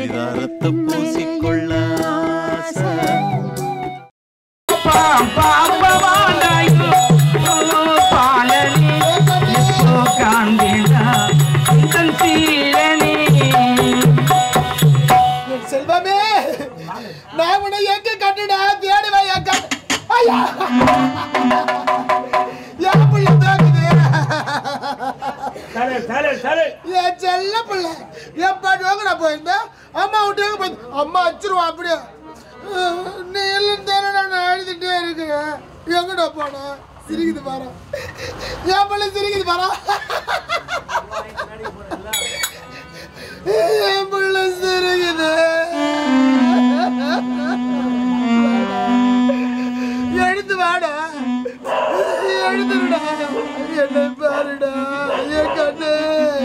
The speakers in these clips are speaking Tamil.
பரிதாரத்தை பூசிக்கொள்ள ஆசை. என் செல்வமே நான் உன்னை எங்க கட்டுடா தேடுவா என் கட்டு ஐயா என் பிள்ளை தோக்குது என் செல்ல பிள்ளை எப்ப நோக்கடா போயிருந்தேன் அம்மா விட்டு எங்க போய் அம்மா வச்சிருவா அப்படியே அஹ், நீ எல்லாம் தானே நான் எழுதிட்டே இருக்கிறேன் எங்கடா போன சிரிக்குது பாரு என் பிள்ளை சிரிக்குது பாரு என் பிள்ளை சிரிக்குது எழுந்து வாடா எழுந்துடா என்னை பாருடா என் கண்ணு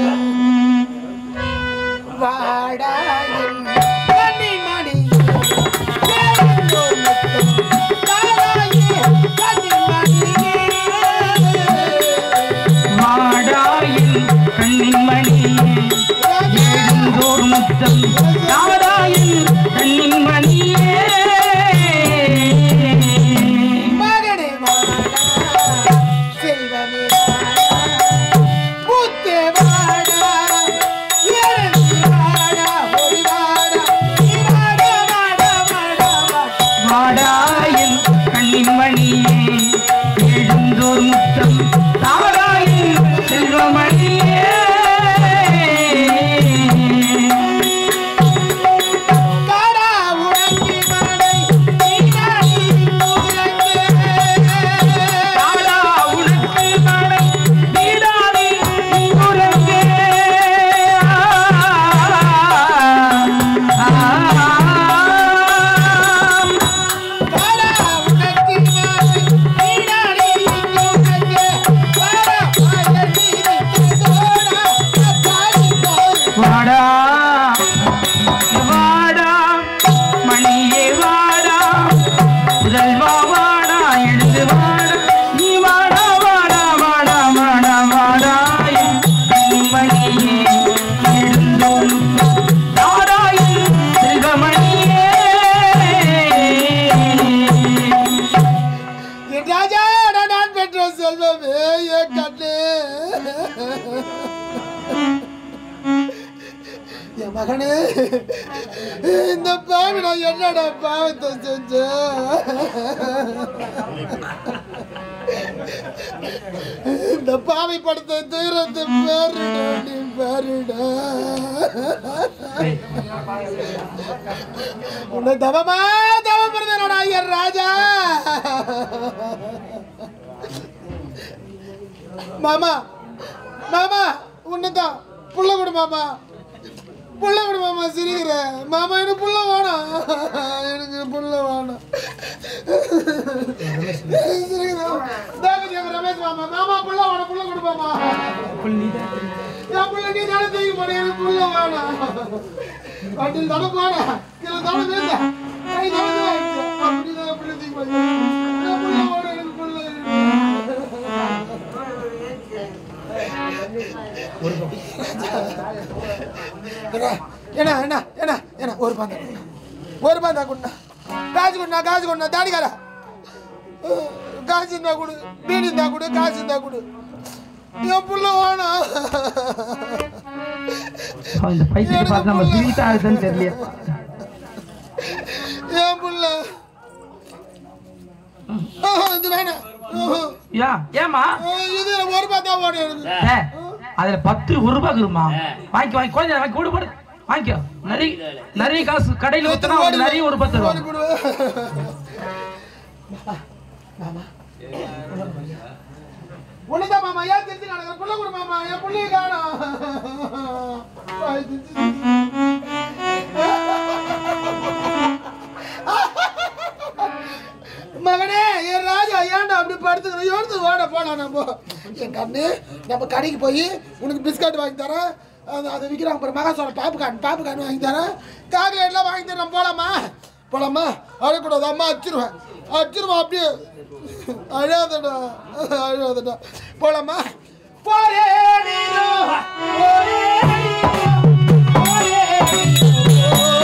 வாடா என் கண்ணின் மணி ஏழோ முத்தம் தாராயே கண்ணின் மணியே கண்ணின் மணியே எழுந்தோர் முத்தம் தாராயின் கண்ணின் மணியே மகனே வாடா செல்வமே வாடா பூத்தே வாடா எழுந்து வாடா ஓடி வாடா நீ வாடா வாடா வாடா வாடா வாடாயின் கண்ணின் மணியே எழுந்தோர் முத்தம் தாராயின் செல்வமணியே காடா உறங்கி மழை நீராடி உறங்கு தாரா உனக்கு மழை நீராடி உறங்கே ஆம். காடா உறங்கி மழை நீராடி உறங்கு காடா மழை நீரிட்டு தோடா காடி தோடு வாடா வாடா மணியே வாடா முதல்வா வாடா எழுந்து வாடா நீ வாடா வாடா வாடா வாடா வாடா என் மணியே எழுந்தோம் தாராயின் செல்வமணியே என் ராஜா நான் பெற்ற செல்வமே என் கண்ணு என் மகனே இந்த பாவி நான் என்னடா பாவத்தை செஞ்சேன் இந்த பாவி படுத்த தூரத்தை பாருடா நீ பாருடா உன்னை தவமா தவம் பிறந்தனடா என் ராஜா மாமா மாமா உன்னதான் புள்ள கொடு மாமா புள்ள கொடு மாமா சிரிக்கிற மாமா எனக்கு புள்ள வேணும் எனக்கு புள்ள வேணும் சிரிக்கிறேன். தேவதி எங்க ரமேஷ் மாமா மாமா புள்ள வேணும் புள்ள கொடு மாமா என் புள்ள நீ தானே தூக்கி போன எனக்கு புள்ள வேணும் வண்டியில் தானே போனேன் கீழே தானே விழுந்த கை தானே ஆயிடுச்சு அப்படிதான் புள்ள தூக்கி போய் என் புள்ள வேணும் எனக்கு புள்ள என்ன என்ன என்ன என்ன ஒரு பாந்தா குண்ணா ஒரு பாந்தா குண்ணா காசு குண்ணா காசு குண்ணா தாடிக்காரா காசு இருந்தா கொடு பீடி இருந்தா கொடு காசு இருந்தா கொடு என் புள்ள வேணும் இந்த பைத்தியத்தை பார்த்து நம்ம சிரித்தா இருக்குன்னு தெரியல என் புள்ள இது வேணாம் யா ஏமா இது ஒரு பாத்தா ஓடும் எனக்கு ஏ, அதுல பத்து ஒரு ரூபாய் இருக்குமா வாங்கி வாங்கி கொஞ்சம் வாங்கி கொடு கொடு வாங்கிக்கோ நிறைய நிறைய காசு கடையில வித்தனா ஓடி நிறைய ஒரு பத்து ஓடி ரூபா கொடு. மாமா உன்னதான் மாமா ஏன் தெரிஞ்சு நடக்கிற புள்ள கொடு மாமா என் புள்ளைய காணோம் வாய் தெரிஞ்சு. மகனே என் ராஜா ஏன்டா அப்படி படுத்துக்கிற எடுத்து ஓட போலாம் நம்ம என் கண்ணு நம்ம கடைக்கு போய் உனக்கு பிஸ்கட் வாங்கி தரேன் அது அதை விற்கிறாங்க பாரு மகாசோட பாப்புகான் பாப்புகான் வாங்கி தரேன் சாக்லேட்லாம் வாங்கி தரேன் போலாமா போலாமா அழக்கூடாது அம்மா அடிச்சிருவேன் அடிச்சிருவேன் அப்படியே அழாதடா அழாதடா போலாமா போரே நீரோ, போரே நீரோ, போரே நீரோ.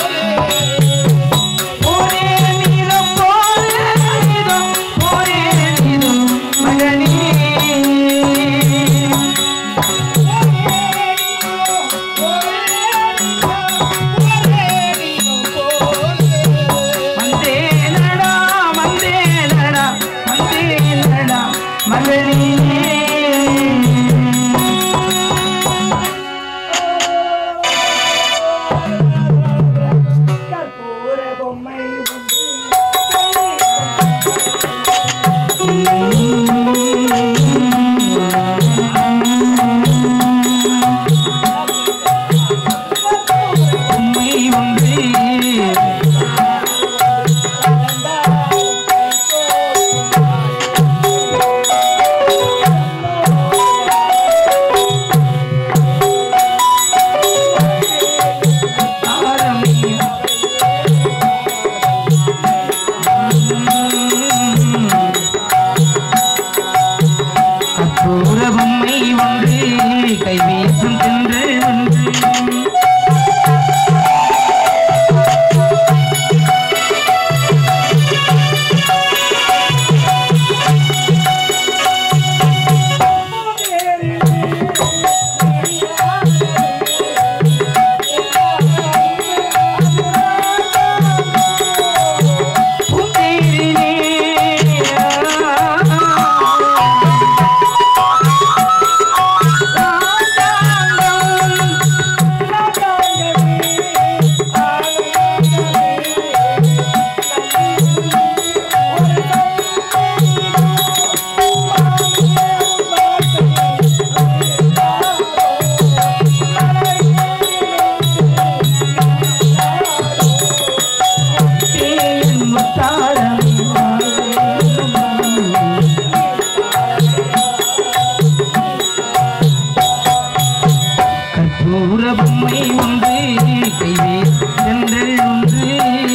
ஒன்று கைவேல் சென்றல் ஒன்று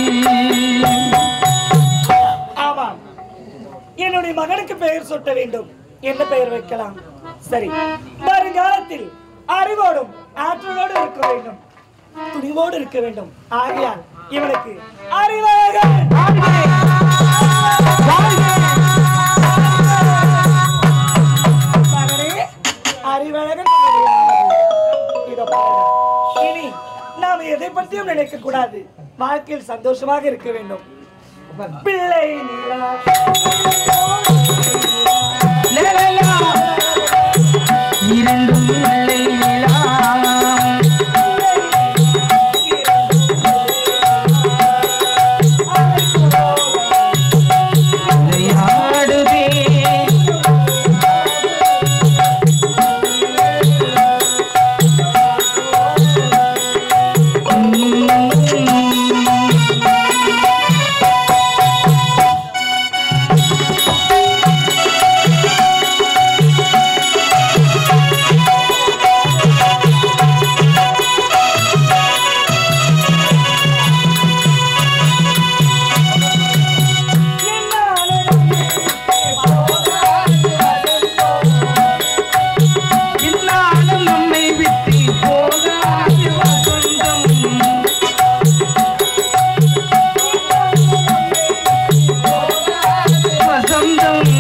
ஆமாம் என்னுடைய மகனுக்கு பெயர் சூட்ட வேண்டும் என்ன பெயர் வைக்கலாம் சரி வருங்காலத்தில் அறிவோடும் ஆற்றலோடு இருக்க வேண்டும் துணிவோடு இருக்க வேண்டும் ஆகையால் இவனுக்கு அறிவழகன் மகனே, அறிவழகன் என்னுடைய மகன். இதோ பாருங்க. இனி நாம் எதை பற்றியும் நினைக்க கூடாது வாழ்க்கையில் சந்தோஷமாக இருக்க வேண்டும் பிள்ளை நிலா லலலா. இரண்டும் இல்லை நிலா. விளையாடுதே. இந்நாளும் நம்மை விட்டு போகாது வசந்தம். வசந்தம்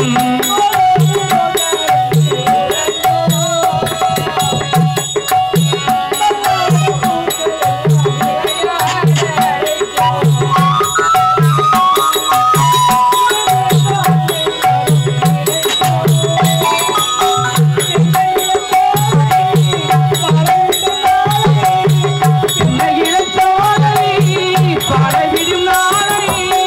இளம் சோதனை பாடவிடும் நாளை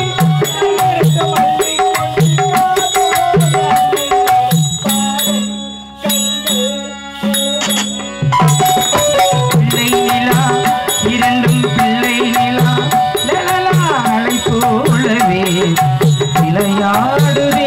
பிள்ளை நிலா இரண்டும் பிள்ளை நிலா லலலா அலை போலவே விளையாடுதே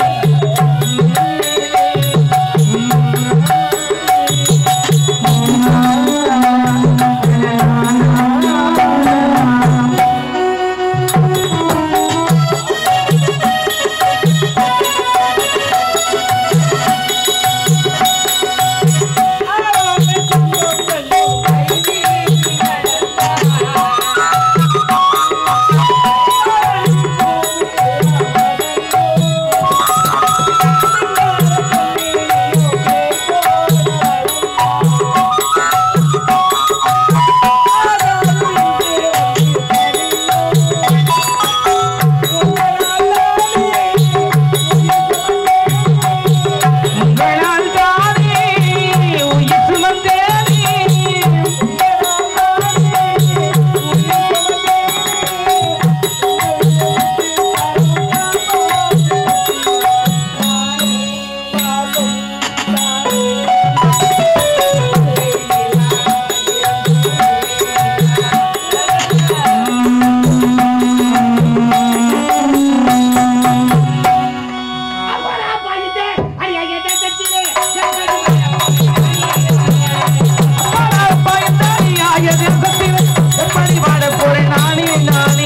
உங்களால் தானே உயிர் சுமந்தேனே பயந்தாரியாய தேசத்தில் எப்படி வாழப் போறேன் நானே நானே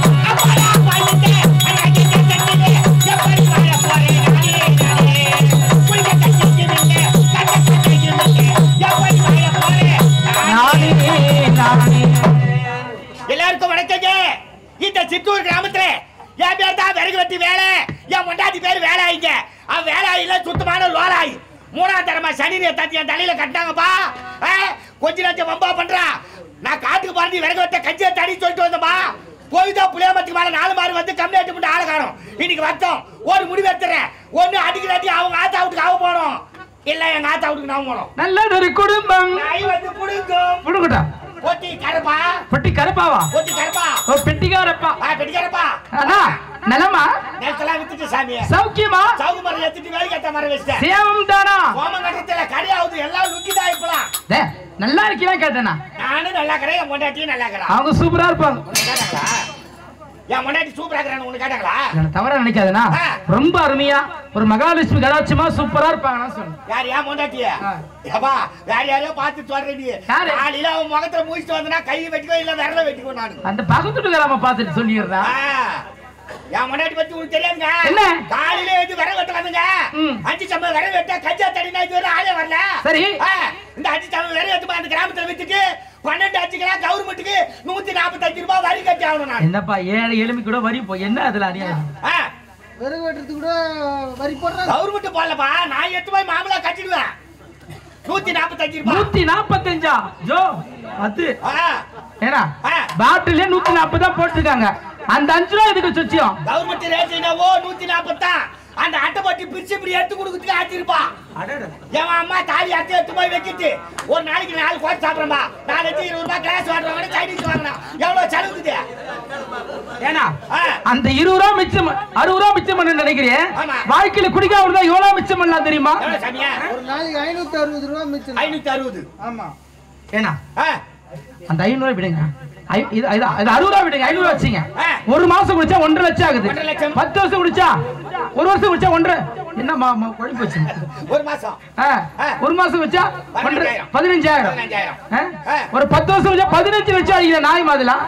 நானே நானே எல்லாருக்கும் வணக்கங்க இந்த சித்தூர் கிராமத்துல என் பேர் தான் விறகு வெட்டி வேலை என் பொண்டாட்டி பேர் வேலாயிங்க அவன் வேலாயில சுத்தமான லோலாய் மூணாம் தரமா சனி தத்தி என் தலையில கட்டினாங்கப்பா ஆ, கொஞ்ச லட்சம் வம்பா பண்றான் நான் காட்டுக்கு பாண்டி விறகு வெட்ட கஞ்சியை தடி சொல்லிட்டு வந்தப்பா போய்தான் புளியாமத்துக்கு மேல நாலு மாறு வந்து கம்மியாட்டு மட்டும் ஆள காணும் இன்னைக்கு வத்தோம் ஒரு முடிவு எடுத்துறேன் ஒண்ணு அடிக்கிறாட்டி அவங்க ஆத்தா வீட்டுக்கு அவ போனோம் இல்ல எங்க ஆத்தா வீட்டுக்கு நான் போனோம் நல்லதொரு குடும்பம் நாய் வந்து புடுங்கும் புடுங்கட்டா பொட்டி கருப்பா பொட்டி கருப்பாவா பொட்டி கருப்பா ஓ பெட்டிக்காரப்பா ஆ பெட்டிக்காரப்பா அண்ணா நலமா நேரத்தெல்லாம் வித்துட்டு சாமியை சௌக்கியமா சவுக்கு மரம் எடுத்துட்டு வேலை கட்ட மரம் வச்சிட்டேன் சேவம் தானா கோமம் கட்டத்துல கடையாவது எல்லாம் லுக்கிதான் இப்பலாம் டே, நல்லா இருக்கலாம் கேட்டேனா நானும் நல்லா இருக்கிறேன் என் பொண்டாட்டியும் நல்லா இருக்கிறான் அவங்க சூப்பரா இருப்பாங்க உனக்கு கேட்டாங்களா? என் முன்னாடி சூப்பரா இருக்கிறான்னு உனக்கு கேட்டாங்களா என்ன தவறா நினைக்காதனா ஆ. ரொம்ப அருமையா ஒரு மகாலட்சுமி கடாட்சமா சூப்பரா இருப்பாங்க நான் சொன்னேன் யார் ஏன் முண்டாட்டிய ஆ. ஏப்பா வேற யாரையோ பார்த்து சொல்றேன் நீ யாரு? காலையில அவன் முகத்துல முடிச்சுட்டு வந்தனா கை வெட்டிக்கோ இல்ல விரல வெட்டிக்கோ நானு அந்த பக்கத்துட்டு கிராம பார்த்துட்டு சொல்லிடுறா ஆ. என் முன்னாடி பத்தி உனக்கு தெரியாதுங்க என்ன? காலையில எழுந்து விரல் வெட்ட வந்துங்க ம். அஞ்சு சம்பளம் விரல் வெட்ட கஞ்சா தடினா இது வரை ஆளே வரல சரி. ஆ, இந்த அஞ்சு சம்பளம் விரல் வெட்டு அந்த கிராமத்துல வித்துட்டு பன்னெண்டு அஞ்சுங்களா கவர்மெண்ட்டுக்கு நூத்தி நாற்பத்தஞ்சு ரூபாய் வரி கட்டி ஆகணும் நான் என்னப்பா ஏழை எலும்பி கூட வரி போ என்ன அதுல அநியாயம் ஆ, வெறும் வெட்டுறதுக்கு கூட வரி போடுறாங்க கவர்மெண்ட் போடலப்பா நான் எட்டு போய் மாமலா கட்டிடுவேன் நூத்தி நாற்பத்தஞ்சு ரூபாய் நூத்தி நாப்பத்தஞ்சா ஜோ அது ஆ, ஏன்னா ஆ. பாட்டிலே நூத்தி நாற்பது தான் போட்டிருக்காங்க அந்த அஞ்சு ரூபா இதுக்கு சொச்சியம் கவர்மெண்ட் ரேட் என்னவோ நூத்தி நாற்பத்தான் அந்த அட்டை பட்டி பிரிச்சு இப்படி எடுத்து கொடுக்கறதுக்கு ஆச்சிருப்பா என் அம்மா தாலி அட்டை எடுத்து போய் வைக்கிட்டு ஒரு நாளைக்கு நாலு கோட்டை சாப்பிடுறா நாளைக்கு இருபது ரூபாய் கிளாஸ் வாங்குறாங்க சைனீஸ் வாங்கினா எவ்வளவு செலவுக்குது ஏன்னா ஆ. அந்த இருபது ரூபா மிச்சம் அறுபது ரூபா மிச்சம் பண்ண நினைக்கிறேன் ஆமா. வாழ்க்கையில குடிக்காம இருந்தா எவ்வளவு மிச்சம் பண்ணலாம் தெரியுமா எவ்வளவு சாமியா ஒரு நாளைக்கு ஐநூத்தி அறுபது ரூபா மிச்சம் ஐநூத்தி அறுபது ஆமா ஏன்னா ஆ, அந்த ஐநூறு விடுங்க ஐ- இது இது- இது அறுபது ரூபா விடுங்க ஐநூறு வச்சுங்க ஆ. ஒரு மாசம் குடிச்சா ஒன்றரை லட்சம் ஆகுது ஒன்றரை லட்சம். பத்து வருஷம் குடிச்சா ஒரு வருஷம் குடிச்சா ஒன்றரை என்ன மா- மா- குழம்பு வச்சு ஒரு மாசம் ஆ, ஆ. ஒரு மாசம் வச்சா ஒன்றரை பதினஞ்சாயிரம். பதினஞ்சாயிரம் பதினஞ்சாயிரம். ஆ? ஆ. ஒரு பத்து வருஷம் வச்சா பதினஞ்சு லட்சம் அடிக்கிற நாய் மாதிரிலாம்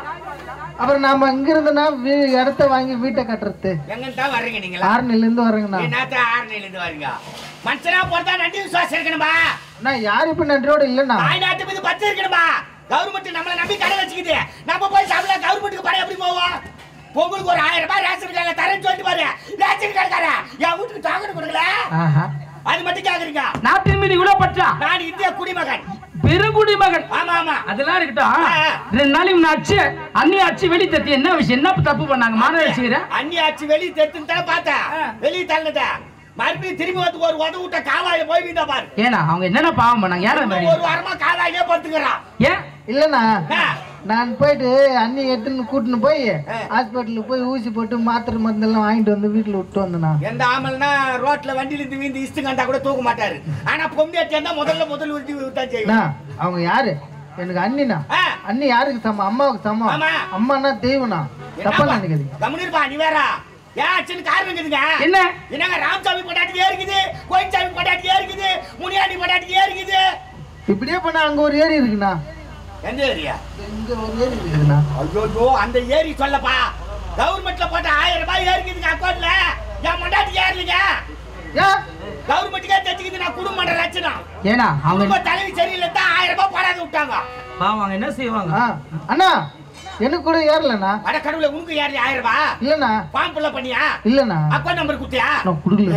அப்புறம் நாம இங்க இருந்தனா இடத்த வாங்கி வீட்டை கட்டுறது எங்கிட்ட தான் வர்றீங்க நீங்களா ஆர்னில இருந்து வரேங்கண்ணா என்னத்த ஆறுநில இருந்து வரீங்க மனுஷனா பொறுத்தா நன்றி விசுவாசம் இருக்கணுமா அண்ணா யார் இப்ப நன்றியோட இல்லண்ணா தாய் நாட்டு மீது பத்து இருக்கணுமா கவர்மெண்ட் நம்மள நம்பி கடை வச்சுக்குது நம்ம போய் சாப்பிட கவர்மெண்ட்டுக்கு பணம் எப்படி போவோம் பொங்கலுக்கு ஒரு ஆயிரம் ரூபாய் ரேஷன் கார்டுல தரேன்னு சொல்லிட்டு பாரு ரேஷன் கார்டுக்கார என் வீட்டுக்கு டாக்கெட் கொடுக்கல ஆஹா. அது மட்டும் கேக்குறீங்க நாட்டின் மீது இவ்வளவு பற்றா நான் இந்திய குடிமகன் பெருங்குடி மகன் ஆமா ஆமா அதெல்லாம் இருக்கட்டும் ஆ. ரெண்டு நாளைக்கு முன்ன அடிச்சு அண்ணி அடிச்சு வெளி தத்தி என்ன விஷயம் என்ன தப்பு பண்ணாங்க மாணவ செய்யற அண்ணி ஆச்சு வெளியே தெரிஞ்சுன்னு தானே பார்த்தேன் வெளியே தள்ளினத மறுபடியும் திரும்பி வந்து ஒரு உதவு விட்ட காவாயில போய் வீந்தா பாரு ஏன்னா அவங்க என்னென்ன பாவம் பண்ணாங்க யார இன்னும் ஒரு வாரமா காவாயிலே படுத்துக்கிறான் ஏன் இல்லண்ணா ஆ. நான் போயிட்டு அண்ணி எடுத்துன்னு கூட்டின்னு போய் ஆ. ஹாஸ்பிட்டலுக்கு போய் ஊசி போட்டு மாத்திரை மருந்தெல்லாம் வாங்கிட்டு வந்து வீட்டுல விட்டு வந்தேண்ணா எந்த ஆமல்னா ரோட்ல வண்டியில இருந்து வீந்து இஷ்டு கண்டா கூட தூக்க மாட்டாரு ஆனா பொம்பளை இருந்தா முதல்ல முதல் உருட்டி விட்டா அண்ணா செய்வோம் அவங்க யாரு எனக்கு அண்ணினா ஆ. அண்ணி யாருக்கு சமம் அம்மாவுக்கு சமம் ஆமா. அம்மானா தெய்வம்ண்ணா தப்பா நினைக்காதீங்க கம்முனிருப்பா நீ வேற ஏன் ஆச்சுன்னு காரணம் இருக்குதுங்க என்ன என்னங்க ராமசாமி பொண்டாட்டி இருக்குது கோயில்சாமி பொண்டாட்டி இருக்குது முனியாண்டி பொண்டாட்டி இருக்குது இப்படியே பண்ணா அங்க ஒரு ஏரி இருக்குண்ணா எந்த ஏரியா இங்க ஒரு ஏரி இருக்குண்ணா ஐயோ அந்த ஏரி சொல்லப்பா கவர்மெண்ட்ல போட்ட ஆயிரம் ரூபாய் ஏறிக்குதுங்க அக்கௌண்ட்ல என் பொண்டாட்டி ஏறலீங்க ஏன் கவர்மெண்ட்டுக்கே தெரிஞ்சுக்குது நான் குடும்ப மன்ற லட்சணம் ஏன்னா அவங்க குடும்ப தலைவி சரியில்லை தான் ஆயிரம் ரூபாய் போடாத விட்டாங்க பாவம் அவங்க என்ன செய்வாங்க ஆ, அண்ணா எனக்கு கூட ஏறலண்ணா அட கடவுளை உனக்கு ஏறி ஆயிரம் ரூபாய் இல்லண்ணா ஃபார்ம் புள்ள பண்ணியா இல்லண்ணா அக்கௌண்ட் நம்பர் குத்தியா நான் குடுக்கல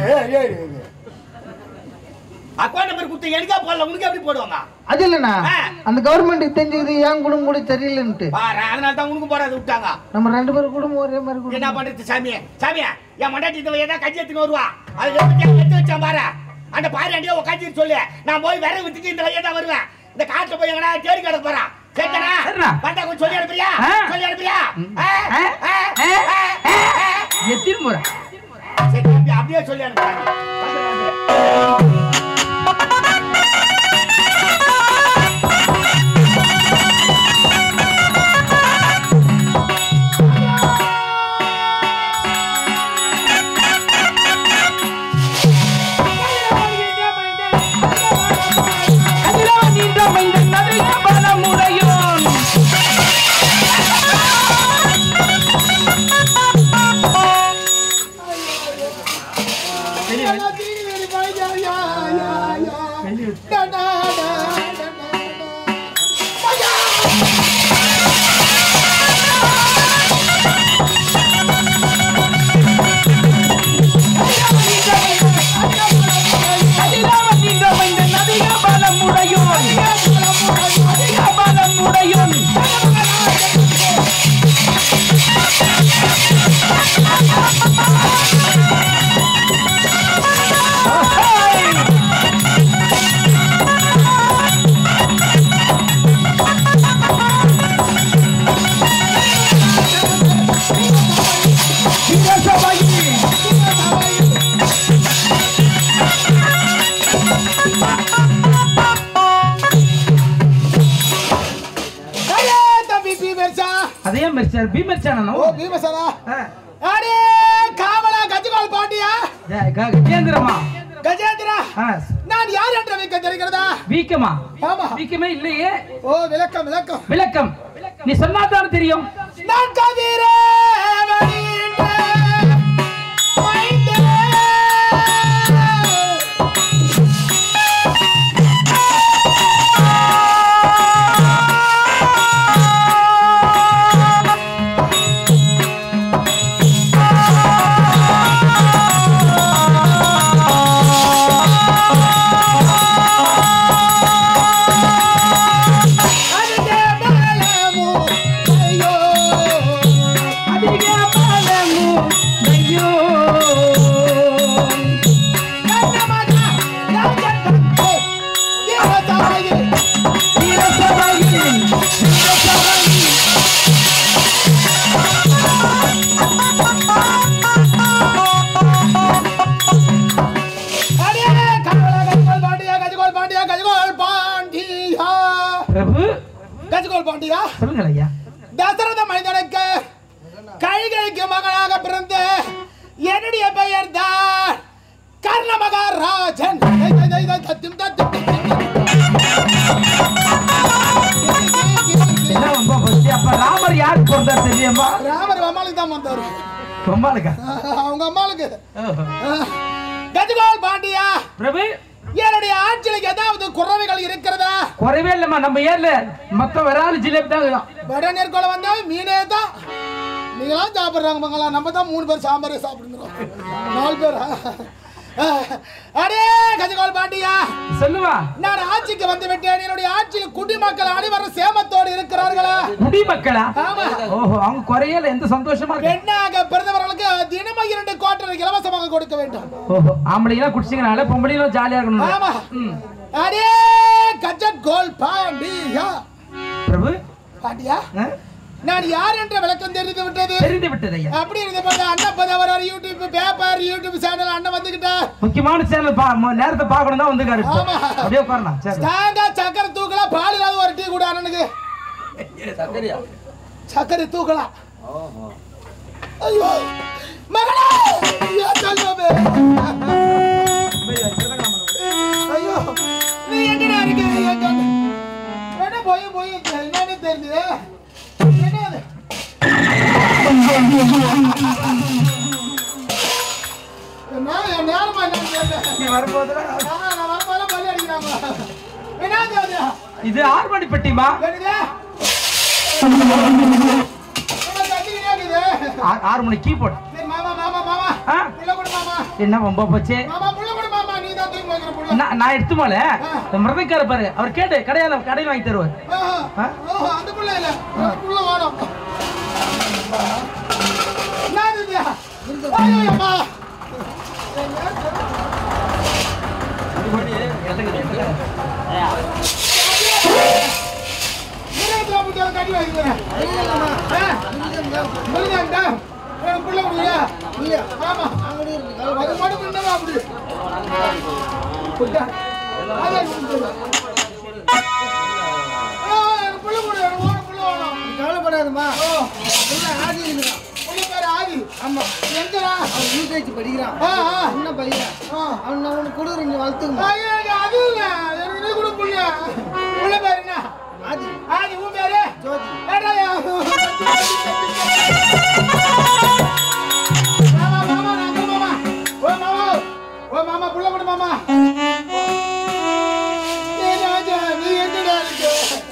அக்கௌண்ட் நம்பர் குத்து எனக்கா போடல உனக்கு எப்படி போடுவாங்க அது இல்லண்ணா ஆ. அந்த கவர்மெண்ட் தெரிஞ்சுக்குது என் குடும்பம் கூட சரியில்லைன்ட்டு பாரு அதனால தான் உனக்கு போடாத விட்டாங்க நம்ம ரெண்டு பேரும் குடும்பம் ஒரே மாதிரி என்ன குடும்பம் பண்றது சாமி சாமி என் மண்டாட்டி இந்த ஏதாவது கஞ்சி எடுத்துன்னு வருவா அது எப்படி எடுத்து வச்சான் பாரு அந்த பாரு அண்டியோ உட்காந்து சொல்லு நான் போய் விறகு வித்துட்டு இந்த வழியா தான் வருவேன் இந்த காட்டுல போய் எங்கடா தேடி கிடக்க போறான் சரிதானா சரிண்ணா. வந்தா கொஞ்சம் சொல்லி அனுப்புறியா ஆ. சொல்லி அனுப்புறியா ஆ, ஆ, ஆ, ஆ, ஆ, ஆ, ஆ. எத்தனை முறை சரி தம்பி, அப்படியே சொல்லி அனுப்புறாங்க வந்து, வந்து. அதிலா நீண்ட மைந்த நதிய பலமுடையோன் அதிலா நீண்ட மைந்த நதிய பலமுடையோன் அதிக பலமுடையோன் தம்பி பீமர்சா அதே மாதிரி பீமச்சானோ ஓ பீமசனா அடே காவலா கஜ்ஜிகால் பாண்டியா கஜேந்திரமா கஜேந்திரா ஆ, நான் யார் என்று வைக்க தெரிகிறதா வீக்கமா ஆமா வீக்கமே இல்லையே ஓ விளக்கம் விளக்கம் விளக்கம் நீ சொன்னாதான் தெரியும் நான் கதிரே வழியின்ற மைந்தே. அதிக பலமு ஐயோ அதிக பலமு ஐயோ கண்ணமகா ராஜதந்தே தேவதாயே வீரசபையில் வீரசபையில் அடே காவலா கஜ்ஜிகால் பாண்டியா கஜ்ஜிகால் பாண்டியா கஜ்ஜிகால் பாண்டியா பிரபு கஜ்ஜிகால் பாண்டியா சொல்லுங்கள் ஐயா தசரத மனிதனுக்கு கைகைக்கு மகனாக பிறந்த என்னுடைய பெயர் தான் கர்ண மகாராஜன் தை, தை, தை, தை, தத்தும், தத்தும், தத்தும். என்ன ரொம்ப பசி அப்ப ராமர் யாருக்கு பிறந்தார் தெரியுமா ராமர் அம்மாளுக்கு தான் வந்தாரு ரொம்பாளுக்கா அவங்க அம்மாளுக்கு கஜ்கால் பாண்டியா பிரபு என்னுடைய ஆட்சியில் ஏதாவது குறவைகள் இருக்கிறதா குறைவே இல்லம்மா நம்ம ஏர்ல மொத்த விராலு ஜிலேபி தான் இருக்குதாம். வட நேர்கோளம் வந்தா மீனே தான் நீங்களாம் சாப்பிட்றாங்க மங்களா நம்ம தான் மூணு பேர் சாம்பாரே சாப்பிடுங்கிறோம் நாலு பேரா அடே கஜகால் பாண்டியா சொல்லுவா நான் ஆட்சிக்கு வந்து விட்டேன் என்னுடைய ஆட்சியில் குடிமக்கள் அனைவரும் சேமத்தோடு இருக்கிறார்களா குடிமக்களா ஆமா ஓஹோ அவங்க குறையல எந்த சந்தோஷமா இருக்கு பெண்ணாக பிறந்தவர்களுக்கு தினமும் இரண்டு கோட்டரை இலவசமாக கொடுக்க வேண்டும் ஓஹோ ஆம்பளைங்களாம் குடிச்சிங்கனால பொம்பளைங்களும் ஜாலியா இருக்கணும் ஆமா ம். அடே கஜகோல் பாண்டியா பிரபு பாண்டியா ஆ? நான் யார் என்ற விளக்கம் தெரிந்து விட்டது தெரிந்து விட்டது ஐயா அப்படி இருந்த போது அண்ணன் பதவரார் யூடியூப் பேப்பர் யூடியூப் சேனல் அண்ணன் வந்துகிட்டா முக்கியமான சேனல் பா ம- நேரத்தை பார்க்கணும் தான் வந்துருக்காரு இப்போ. ஆமா. அப்படியே உட்காரலாம் சரி தேங்காய் சக்கரை தூக்கலாம் பால் இல்லாத ஒரு டீ கூட அண்ணனுக்கு சக்கரை தூக்கலாம் ஐயோ மகளே ஏன் செல்வமே? ஐயோ நீ எங்கடா இருக்க எங்க என்ன போய் போய் என்னன்னு தெரியுது என்ன அது? என்ன என் நேரமா என்னன்னு தெரியல நீ வரும்போதெல்லாம் ஆமா, நான் வரும்போதெல்லாம் பல்லு அடிக்கிறாங்க. என்னது அது? இது ஆர்மணி பெட்டிமா என்னது? என்ன கத்திக்கிட்டே இருக்குது? ஆ- ஆறு மணி கீபோர்ட் சரி, மாமா, மாமா, மாமா. ஆ? புள்ள கொடு, மாமா. என்ன ரொம்ப போச்சு மாமா, புள்ள கொடு, மாமா. நீதான் தூக்கி வைக்கிற புள்ள. நான் நான் எடுத்து போல மிருதக்கார பாரு அவர் கேட்டு கடையால கடையில் வாங்கி தருவார் ஆஹா. ஆ? ஓஹோ, அந்த புள்ள இல்ல. அந்த புள்ள வேணும். என்னது இது? ஐயோ, அம்மா. மிருகத்துல போட்டு அவன் கட்டி வைக்கிறேன். ஆ? மிருகம்டா. எனக்கு புள்ள கொடுக்கலையா? ஆமா. அது மட்டும் பின்னமா அப்படி. புட்டா. அது எனக்கு ஆ, எனக்கு புள்ள கொடு, எனக்கு ஒரு புள்ள வேணும். கவலைப்படாதம்மா ஓ, புள்ள ஆதி இருக்கிறான் புள்ள பேரு ஆதி. ஆமா எங்கடா? அவன் யூகேஜி படிக்கிறான் ஆ, ஆ. சின்ன பையன் ஆ. அவன் நான் உனக்கு கொடுக்குறேன் நீ வளர்த்துக்குமா ஐயோ, எனக்கு அது இல்ல. எனக்கு நீ கொடு புள்ள. புள்ள பேரு என்ன? ஆதி ஆதி, உன் பேரு? ஜோதி ஏடாயா? மாமா, மாமா, நான் கொடு மாமா. ஓ, மாமா. ஓ, மாமா, புள்ள கொடு மாமா. ஏய், ராஜா, நீ எங்கடா இருக்க?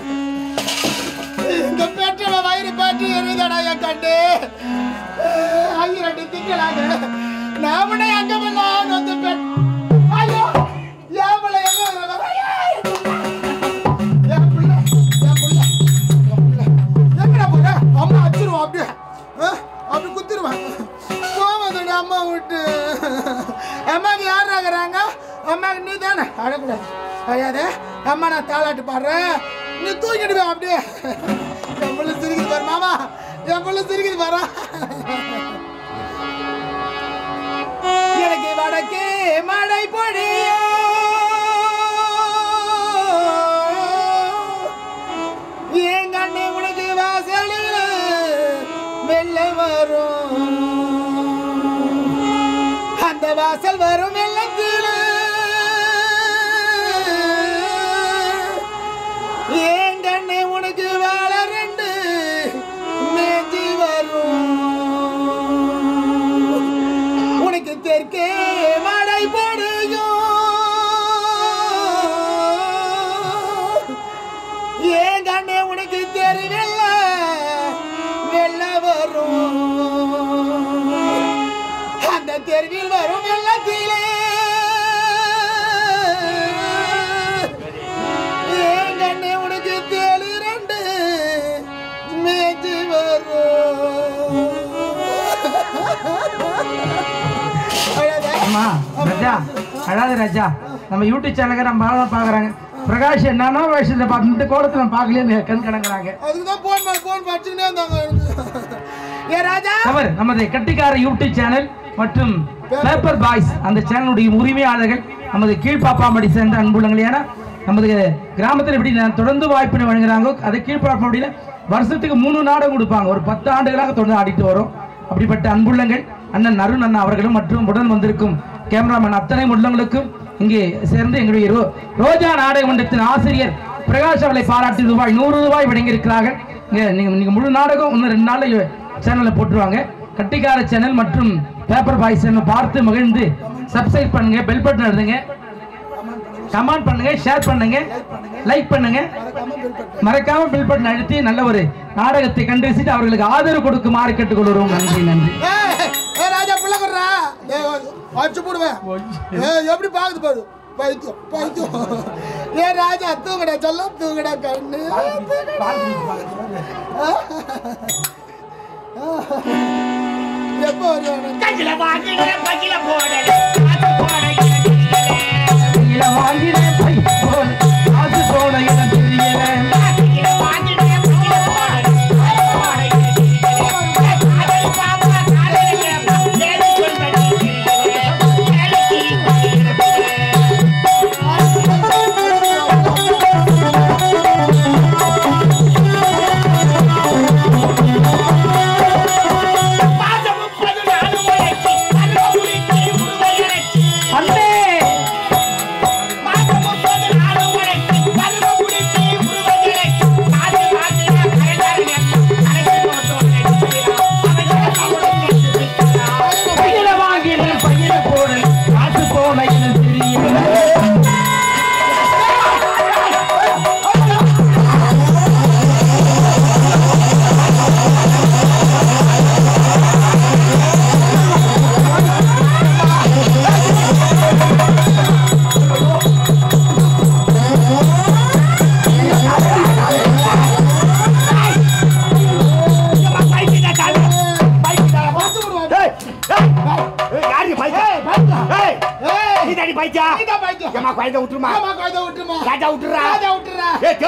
இந்த பெற்றவ வயிறு பாட்டி எரிதடா என் கண்டு ஐயரண்டு திங்களாக நான் உன்னை அங்க நான் வந்து பெண் ஐயோ என் பிள்ளை எங்க வர- ஐயோ, என் பிள்ளை, என் பிள்ளை, என் பிள்ளை. எங்கடா போற? அம்மா அடிச்சிருவான் அப்படியே ஆ, அப்படி குத்திருவான் போவதுடி அம்மா விட்டு அம்மாக்கு யார் ஆகுறாங்க அம்மாக்கு நீ தானே அழக்கூடாது அழையாதே அம்மா நான் தாளாட்டு பாடுறேன் நீ தூக்கிடுவே அப்படியே என் பிள்ளை சிரிக்குது பாரு மாமா என் பிள்ளை சிரிக்குது பாரா எனக்கு வடக்கே மழை பொழியோ என் கண்ணு உனக்கு வாசலில் வரும் அந்த வாசல் வரும் வெள்ளத்தில் ஏன் கண்ணே உனக்கு வாழ ரெண்டு மேஞ்சி வரும் உனக்கு தெற்கே மழை பொழியும் ஏன் கண்ணே உனக்கு தெரியல வெள்ள வரும் அந்த தெருவில் வரும் வெள்ளத்திலே ஏன் கண்ணே உனக்கு தேலி ரெண்டு மேய்ச்சி வரும் அம்மா ராஜா அழாத ராஜா நம்ம யூடியூப் சேனலுக்கு நம்ம தான் பார்க்குறாங்க பிரகாஷ் என்னன்னா வயசுல பார்த்து இந்த கோலத்தில் நம்ம பார்க்கலையே கண் கணக்குறாங்க அதுக்கு தான் போன் பண்ண போன் படிச்சுக்கிட்டே இருந்தாங்க எனக்கு ஏ ராஜா தவறு நமது கட்டிக்கார யூடியூப் சேனல் மற்றும் பேப்பர் பாய்ஸ் அந்த சேனலுடைய உரிமையாளர்கள் நமது கீழ்ப்பாப்பாம்படி சேர்ந்த அன்புள்ளங்கள் ஏன்னா நமது கிராமத்தில் எப்படி நான் தொடர்ந்து வாய்ப்பினை வழங்குறாங்க அது கீழ்ப்பாப்பாம்படியில் வருஷத்துக்கு மூணு நாடகம் கொடுப்பாங்க ஒரு பத்து ஆண்டுகளாக தொடர்ந்து ஆடிட்டு வரோம் அப்படிப்பட்ட அன்புள்ளங்கள் அண்ணன் அருண் அண்ணா அவர்களும் மற்றும் உடன் வந்திருக்கும் கேமராமேன் அத்தனை உள்ளங்களுக்கும் இங்கே சேர்ந்து எங்களுடைய ரோ- ரோஜா நாடக மன்றத்தின் ஆசிரியர் பிரகாஷ் அவர்களை பாராட்டி ரூபாய் நூறு ரூபாய் வழங்கியிருக்கிறார்கள் இங்க நீங்க நீங்க முழு நாடகம் இன்னும் ரெண்டு நாள்ல சேனல்ல போட்டுருவாங்க கட்டிக்கார சேனல் மற்றும் பேப்பர் பாய் சேனல் பார்த்து மகிழ்ந்து சப்ஸ்கிரைப் பண்ணுங்க பெல் பட்டன் எழுதுங்க கமெண்ட் பண்ணுங்க ஷேர் பண்ணுங்க லைக் பண்ணுங்க மறக்காம பெல் பட்டன் அழுத்தி நல்ல ஒரு நாடகத்தை கண்டு ரசித்து அவர்களுக்கு ஆதரவு கொடுக்குமாறு கேட்டுக்கொள்கிறோம் நன்றி நன்றி ஏய், ஏய் ராஜா புள்ள கொடுறா ஏய் அடிச்சு போடுவேன் ஏய் எப்படி பாக்குது பாரு பைத்தியம் பைத்தியம் ஏ ராஜா தூங்கடா சொல்ல தூங்கடா கண்ணு எப்போ வருவானு கையில வாங்கின பையில போடல அது போட இல வாங்கின பை போல் காசு போன இடம் தெரியல கையில வாங்கின பையில போடல அது போட அதை பாப்பா காலையில நேரு சொல்றது வேலைக்கு மாதம் முப்பது நாள் உழைச்சி அல்வா முடித்து உருளையரைச்சி அண்ணே மாதம் முப்பது நாள் உழைச்சி அல்வா முடித்து உருளையரைச்சி காது காதுல கரைதாரியா கரைச்சு போட்டோம் பையில வாங்கின பையில போன காசு போன இடம் தெரியல ஏய் நீதான் பைத்தியம் ஆமா கழுதை விட்டுருமா ராஜா விட்டுறா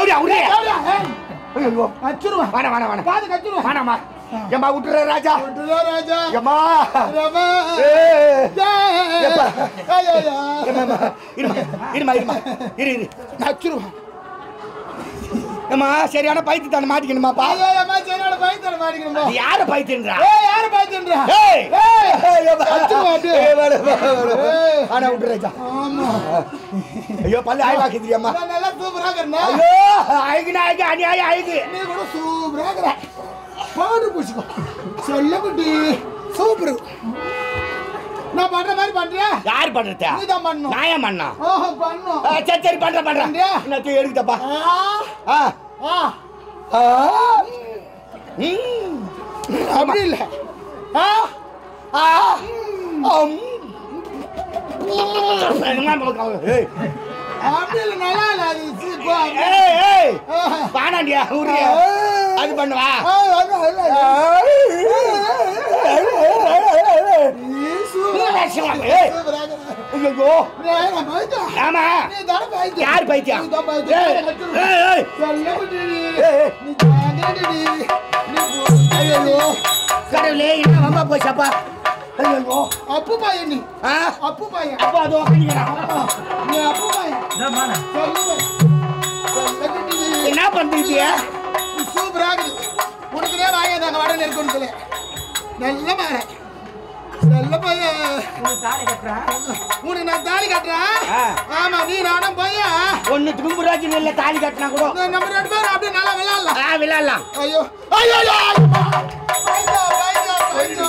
ஏய், கச்சிருவேன் காது கச்சிருவேன் விட்டுறா ராஜா ரமா கச்சிருவேன் சரியான பைத்து தானே மாட்டிக்கணுமாப்பா ஐயோ அம்மா சரியான பயத்தோட மாட்டிக்கணுமா இது யாரு பைத்துன்றா ஏய் யாரு பயத்துன்றா ஏய் ஏய் கச்சிருவேன் அப்படியே. ஏய். ஆனா விட்டுறா ஆமா ஐயோ பல்லு ஆய்வாக்குதுரியம்மா நான் நல்லா சூப்பரா இருக்கேன் ஐயோ அழகுனா அழகு அநியாய அழகு நீ கூட சூப்பரா இருக்கிற பவுடர் பூசிக்கோ சொல்ல குட்டி சூப்பர் நான் பண்ற மாதிரி பண்றியா யார் பண்றதா நீ தான் பண்ணணும் நான் ஏன் பண்ணா ஓஹோ பண்ணும் ஆ, சரி சரி பண்றேன் பண்றேன் பண்றியா? இன்னத்துக்கு எடுக்குதப்பா ஆ, ஆ ஆ, ஆ ம். அப்படி இல்ல ஆ, ஆ, அம். ஏய், அப்படி இல்ல நல்லா இல்ல அது சி- போ, அப்படி. ஏய், ஏய், ஆ, வானாண்டியா, ஊரு. அது பண்ணுவா ஆ, அது இல்ல, நீ சூப்பரா ஏய், சூப்பரா இருக்கிற. ஐயோ, நீ நான் பைத்தியம். ஆமா நீ தானே பைத்தியம். யார் பைத்தியம்? நீ தான் பைத்தியம். ஏய், நான் கச்சிருவேன். ஏய், ஏய். சொல்ல குட்டி. ஏய். நீ ஜாகிரதைடி. நீ போ- ஐயையோ. கடவுளே என்ன வம்பா போச்சப்பா ஐயோ அப்பு பையன் நீ ஆ அப்பு பையன் அப்பா அது உக்காந்துக்கிறான் ஆமா. நீ அப்பு பையன் சொல்லுவேன் சொல்ல குட்டி. என்ன பண்றீங்க நீ சூப்பரா இருக்குது உனக்குனே வாங்க நாங்க வடை நெருக்கணும் சொல்லி நல்ல மகன் நல்ல பையன் உனக்கு தாலி கட்டுறேன் உனக்கு நான் தாலி கட்டுறேன் ஆ. ஆமா நீ நானும் பையன் ஒண்ணு தும்புராஜ் இல்ல தாலி கட்டினா கூட நம்ம ரெண்டு பேரும் அப்படியே நல்லா விளையாடலாம் ஆ, விளையாடலாம் ஐயோ ஐயோ ஐயோ ஐயோ ஐயோ ஐயோ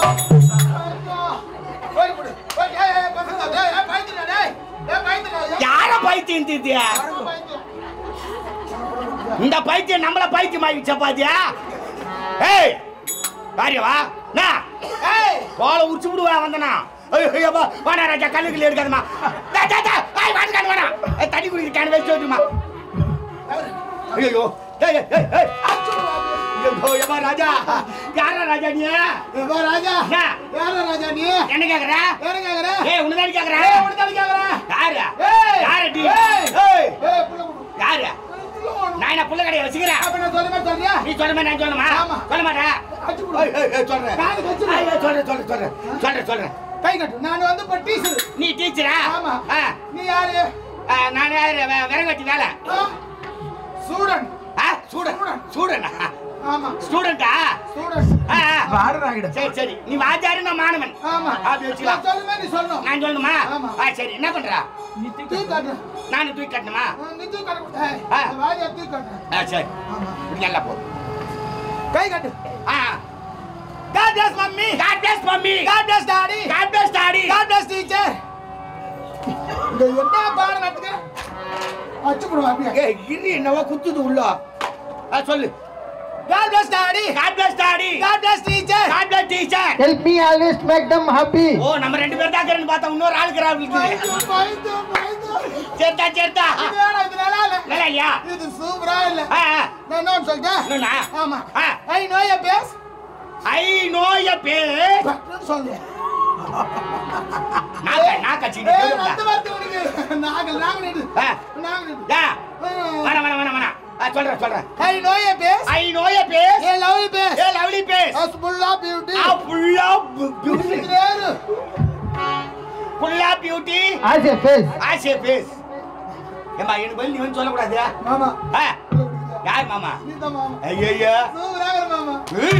போய் கொடு போய் ஏய் ஏய் பசங்க டேய் ஏய் பயந்துடா டேய் ஏய் பயந்துடா ஏய் யார பைத்தியம் தீத்தியா பயந்துடா இந்த பைத்தியம் நம்மள பைத்தியம் ஆகிச்சா பாத்தியா ஏய் பாரியவா நா ஏய் போல உச்சி விடுவா வந்தனா ஐயோ ஐயோ பா வாடா ராஜா கல்லுக்குள்ள எடுக்காதமா டா டா டா ஐய் வாட்டு காண வேணாம் ஏய், தண்ணி குடிக்கிற கேன் வச்சு வைக்குமா ஐயோ ஏய் ஏய் ஏய் ஏய் ஐயோ ஏமா ராஜா யாரா ராஜா நீ ஏப்பா ராஜா என்ன? யாரா ராஜா நீ என்ன கேக்குற யாரை கேக்குற ஏய் உன்னதாடி கேக்குற ஏய் உனக்கு தான் கேக்குறேன் யாரு ஏய் யாரு டி ஏய் ஏய் ஏய் புள்ள கொடு யாரு புள்ள கொடு நான் என்ன புள்ள கடையை வச்சுக்கிறேன் அப்ப நான் சொல்ல மாதிரி சொல்றியா நீ சொல்ல மாதிரி நான் சொல்லணுமா ஆமா. சொல்ல மாட்டேன் அடிச்சு கொடு ஏய், ஏய், ஏய், சொல்றேன் காது கடிச்சு ஏய், ஏய், சொல்றேன் சொல்றேன் சொல்றேன் சொல்றேன் சொல்றேன் கை கட்டு நான் வந்து இப்ப டீச்சர் நீ டீச்சரா ஆமா ஆ, நீ யாரு ஆ, நான் யாரு? வே- விறகு வெட்டி வேலை ஸ்டூடெண்ட் ஆ, ஸ்டூடெண்ட் ஸ்டூடெண்டா ஆமா ஸ்டூடெண்டா ஸ்டூடெண்ட் ஆ, ஆ. வாடுறாங்கிட சரி சரி நீ வாஜாரு நான் மாணவன் ஆமா அப்படி வச்சுக்கலாம் நான் சொல்லுமே நீ சொல்லணும் நான் சொல்லணுமா ஆமா. ஆ சரி என்ன பண்றா தூக்கி காட்டு நானும் தூக்கி கட்டணுமா நீ தூக்கி காட்டு ஏய், ஆ. இந்த வாதியா தூக்கி காட்டு ஆ சரி ஆமா இப்படி நல்லா போ கை கட்டு ஆ God bless mummy. God bless mummy. God bless daddy. God bless daddy. God bless teacher. இந்த என்ன பாடம் நடத்துக்க அச்சு போடுவா அப்படியே ஏய், இரு என்னவோ குத்துது உள்ள ஆ, சொல்லு God bless daddy. God bless daddy. God bless teacher. God bless teacher. Help me always make them happy. ஓ நம்ம ரெண்டு பேர் தான் இருக்கிறேன்னு பார்த்தா இன்னொரு ஆளுக்கு இருக்குது பயந்து பயந்து பயந்து சேர்த்தா சேர்த்தா இது வேணாம், இது நல்லா இல்ல நல்லா இல்லையா இது சூப்பரா இல்ல ஆ, ஆ. நான் என்ன சொல்லிட்டேன் என்னண்ணா? ஆமா ஆ. I know your face I know your பேர் சொல்லு நாக்க நாக்க சின்ன ஏய் கேளுடா. அந்த வார்த்தை உனக்கு நாங்கள் நாங்கள் நிடு ஆ, நாங்கள் நிடு டா. வேணாம் வேணாம் வேணாம் வேணாம் ஆ, சொல்றேன் சொல்றேன் I know your face I know your பேர் a lovely face a lovely பேர் அஸ் புல்லா பியூட்டி ஆ புல்லா பியூட்டி கிரேரு புல்லா beauty As a face. As a face ஏம்மா எனக்கு பதில் நீ வந்து சொல்லக்கூடாது மாமா ஆ, யார் மாமா நீ தான் மாமா ஐயய்யா சூப்பரா இருக்கு மாமா ஏய்.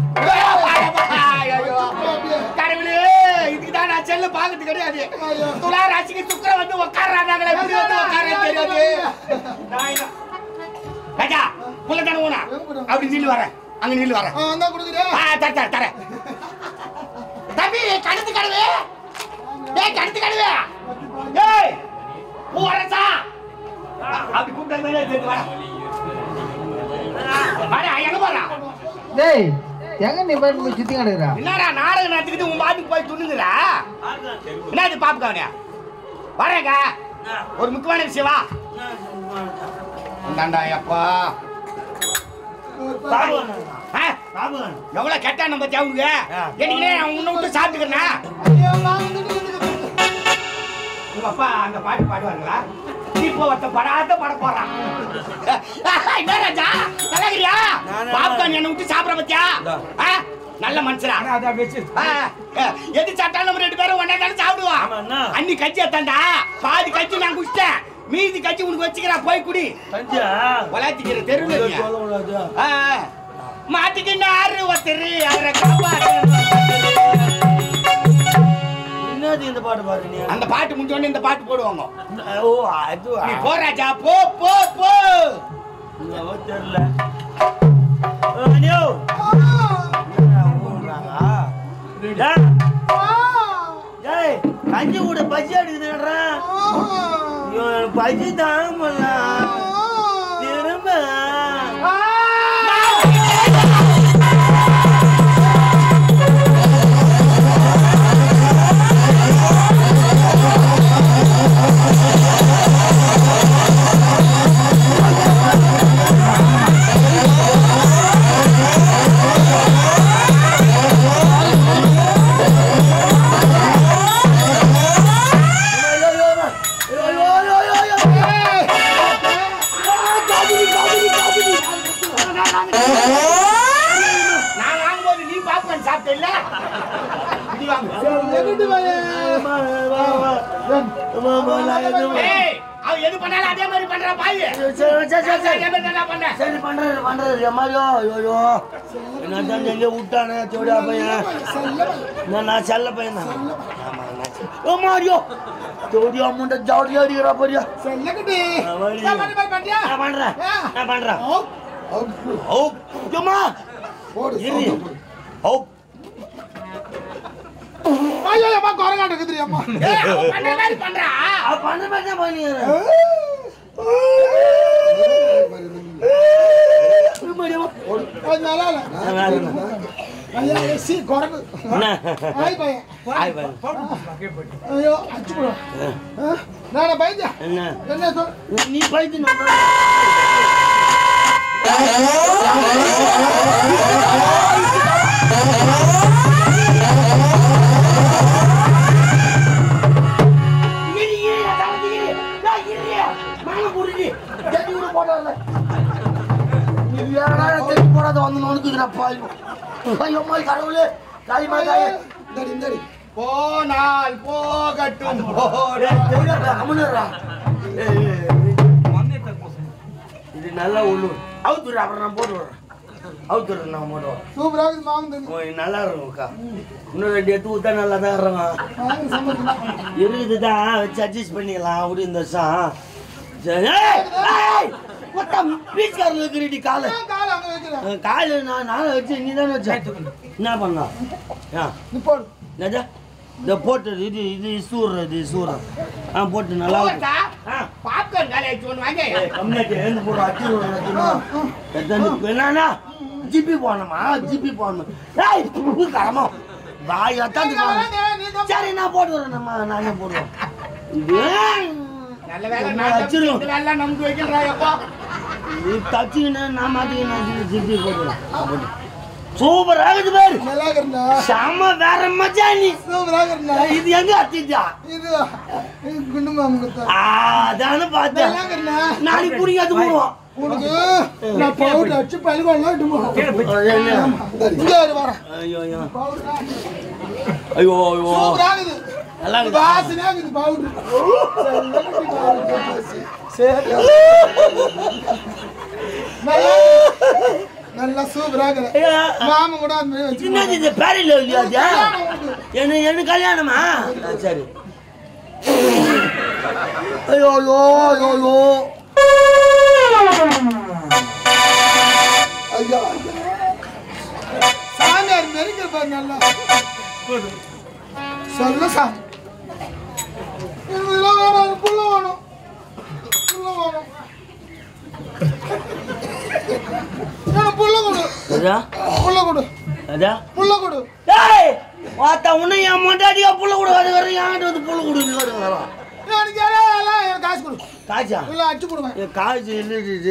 ஐயோ. கடவுளே இதுக்கு தான் நான் செல்ல பாக்குறது கிடையாது ஐயோ. துலா ராசிக்கு சுக்கர வந்து உட்கார்றாங்களே எப்படி வந்து உட்கார தெரியாது நாயனா. ராஜா புள்ள தானே ஊனா அப்படி நில்லு வரேன் அங்க நில்லு வரேன் ஆ வந்தா குடுக்குறியா ஆ தர தர தர தம்பி கடுத்து கடவு ஏய் கடுத்து கடவு ஏய் பூரசா அப்படி கூப்பிட்டா தெரிஞ்சு வர வாடா எங்க போறான் டேய் எங்க நீ போய் சுத்தி கிடக்குறா என்னடா நாடகம் நடத்திக்கிட்டு உன் பாட்டுக்கு போய் துண்ணுங்கிறா என்ன இது பாப்புக்கவனே வரேங்க ஒரு முக்கியமான விஷயம் வா இந்தாண்டா அப்பா ஆ? எவ்வளவு கெட்டா நம்ம தேவுங்க என்னைக்குனே நான் உன்னை விட்டு சாப்பிட்டுக்கிறேன்னா ஐயோ நான் வந்துட்டு இருக்குது. உங்க அப்பா அந்த பாட்டு பாடுவாங்களா நீ இப்போ ஒருத்த படாத பாட போறான் என்ன ராஜா நல்லா இருக்கிறியா பாப்கார்ன் என்னை விட்டு சாப்பிட பத்தியா ஆ? நல்ல மனுஷனா அதை வச்சு ஆ, ஆ, எது சாப்பிட்டாலும் நம்ம ரெண்டு பேரும் ஒண்ணா தானே சாப்பிடுவோம் அன்னி கஞ்சி எத்தாண்டா பாதி கஞ்சி நான் குடிச்சிட்டேன் மீதி கஞ்சி உனக்கு வச்சுக்கிறா போய் குடி வளாத்திக்கிற தெருவில் மாட்டிக்கினாரு ஒருத்தரு அவரை காப்பாற்றணும் என்னது இந்த பாட்டு பாரு நீ அந்த பாட்டு முடிஞ்சோடனே இந்த பாட்டு போடுவாங்க ஓ அது நீ போ ராஜா போ போ போ என்னவோ தெரியல அனியோ ஏய் கஞ்சி கூட பஜ்ஜி அடிக்குதுன்றா பஜ்ஜி தாங்க முடியல திரும்ப நான் வாங்கும்போது நீ பாப்கார்ன் சாப்பிட்ட இல்ல இது வாங்கு எங்கிட்டு வாயே? ஏய் அவ எது பண்ணாலும் அதே மாதிரி பண்ற பாய் சரி, சரி, சரி, சரி. அதே மாதிரி நல்லா பண்ண சரி பண்றது பண்றது எம்மாடியோ ஐயோ என்ன தான் எங்க விட்டானே ஜோடியா பையன் நான் நான் செல்ல பையன் தான் ஆமா நான் எம்மாடியோ ஜோடியா முண்டை ஜோடியா அடிக்கிறா பாரியா செல்லக்குட்டி நான் வழி. நான் பண்ணி பாரு, பண்ணியா? நான் பண்றேன் ஆ. நான் பண்றேன் ஓ, ஓ, ஓ ஜும்மா போடு, இரு போடு. ஓ ஐயோ, அம்மா, குரங்காட்டம் இருக்குதுடி, அம்மா. ஏய், அவன் பண்ற மாதிரி பண்றா அவ பண்ண மாதிரி தான் பண்ணிக்கிறேன் அது நல்லா இல்ல. ஐயா, ஐயா, சீ, குரங்கு. ஆய் பையன். ஐயோ, அடிச்சு போடு. ஆ? நானா பயந்தேன். என்ன என்ன சொல் நீ பைத்து போடாத வந்து நோக்குதுடா பாய் ஐயோ அம்மா கடவுளே காய் மாதாயே இந்தாடி, இந்தாடி. போனால் போகட்டும் அமுனரா இது நல்லா உள்ளூர் அவுத்துரு அப்புறம் நான் போட்டு விடுறேன் அவுத்துரு நான் போட்டு விடுறேன் சூப்பரா இருக்குது, மாமன் தம்பி. ஓ, இது நல்லா இருக்கும்க்கா இன்னும் ரெண்டு எடுத்து ஊத்தா நல்லா தான் இருக்கும் மாமன் சம்மதிக்கலாம். இருக்குது தான் வச்சு அட்ஜஸ்ட் பண்ணிக்கலாம் அப்படி இந்த வருஷம் சரி ஏய், ஏய், மொத்தம் பீச்காரில் இருக்கிறடி காலை ஏன் காலை அங்க வைக்கிற? காலு நான் நானும் வச்சு நீ தானே வச்ச என்ன பண்ணா ஆ நீ போடு. என்னது இந்த போட்டு இது இது சூடுற இது சூடுற ஆ போட்டு நல்லா இருக்கும். ஆ பாப்கார்ன் காலை வச்சு ஒன்று வாங்க ஏய், கம்மியாச்சு எழுந்து போடுற அச்சு என்னன்னா ஜிபி போனோமா ஜிபி போகணும் ஏய் உப்பு கடமா வாய் அத்தாந்து ஏய், போகணும் நான் நீ தான் சரி நான் போட்டு வரேன் நம்ம நானே போடுவோம் இது நல்ல வேலை நம்ம நான் வச்சிருவோம். இந்த வேலை நமக்கு வைக்கிறா எப்போ இது தச்சுக்கினேன் நான் மாட்டிக்கினேன் ஜிபி போடுவேன் அப்படி சூப்பர் ஆகுது பேர் நல்லா இருக்கிறா. செம்ம வேற மஜா நீ சூப்பரா இருக்கிறா. இது எங்க அத்திச்சா இது இது குண்டு மாமன் கொடுத்தா. அதான பார்த்தேன் நல்லா இருக்கிறா. நாளைக்கு புரியாது போடுவோம் உனக்கு நான் powder அடிச்சு பழுவெல்லாம் இட்டு போடுவேன். இங்க வரு, வரேன். ஐயோ ஐயோ powder ஆ. ஐயோ ஐயோ சூப்பரா இருக்குது. நல்லா இருக்குது. வாசனையா இருக்குது powder. செல்லக்குட்டி powder. சரி. நல்லா இருக்குது. நல்லா சூப்பரா இருக்குது. ஐயா, மாமன் கூட அந்த மாதிரி வச்சு என்னது இது பேரில் இல்லையா கல்யாணம் உனக்கு. என்ன என்ன கல்யாணமா ஆ, சரி ஐயோ ஐயோ ஐயோ ஐயோ ஐயா, சாமியார் நெருங்கிற பாரு நல்லா சொல்லு சாமி எனக்கு இதெல்லாம் வேணாம் எனக்கு புள்ள வேணும் புள்ள வேணும் எனக்கு புள்ள கொடு அதா புள்ள கொடு அதா புள்ள கொடு ஏய் வாத்தா உன்னை என் மொண்டாடியா புள்ள கொடுக்காது வர என்கிட்ட வந்து புள்ள கொடுக்கு வரும் எனக்கு எல்லாம் எனக்கு காசு கொடு காய்ச்சா இல்லை அடிச்சு கொடுவேன் ஏ, காய்ச்சி இல்லை இது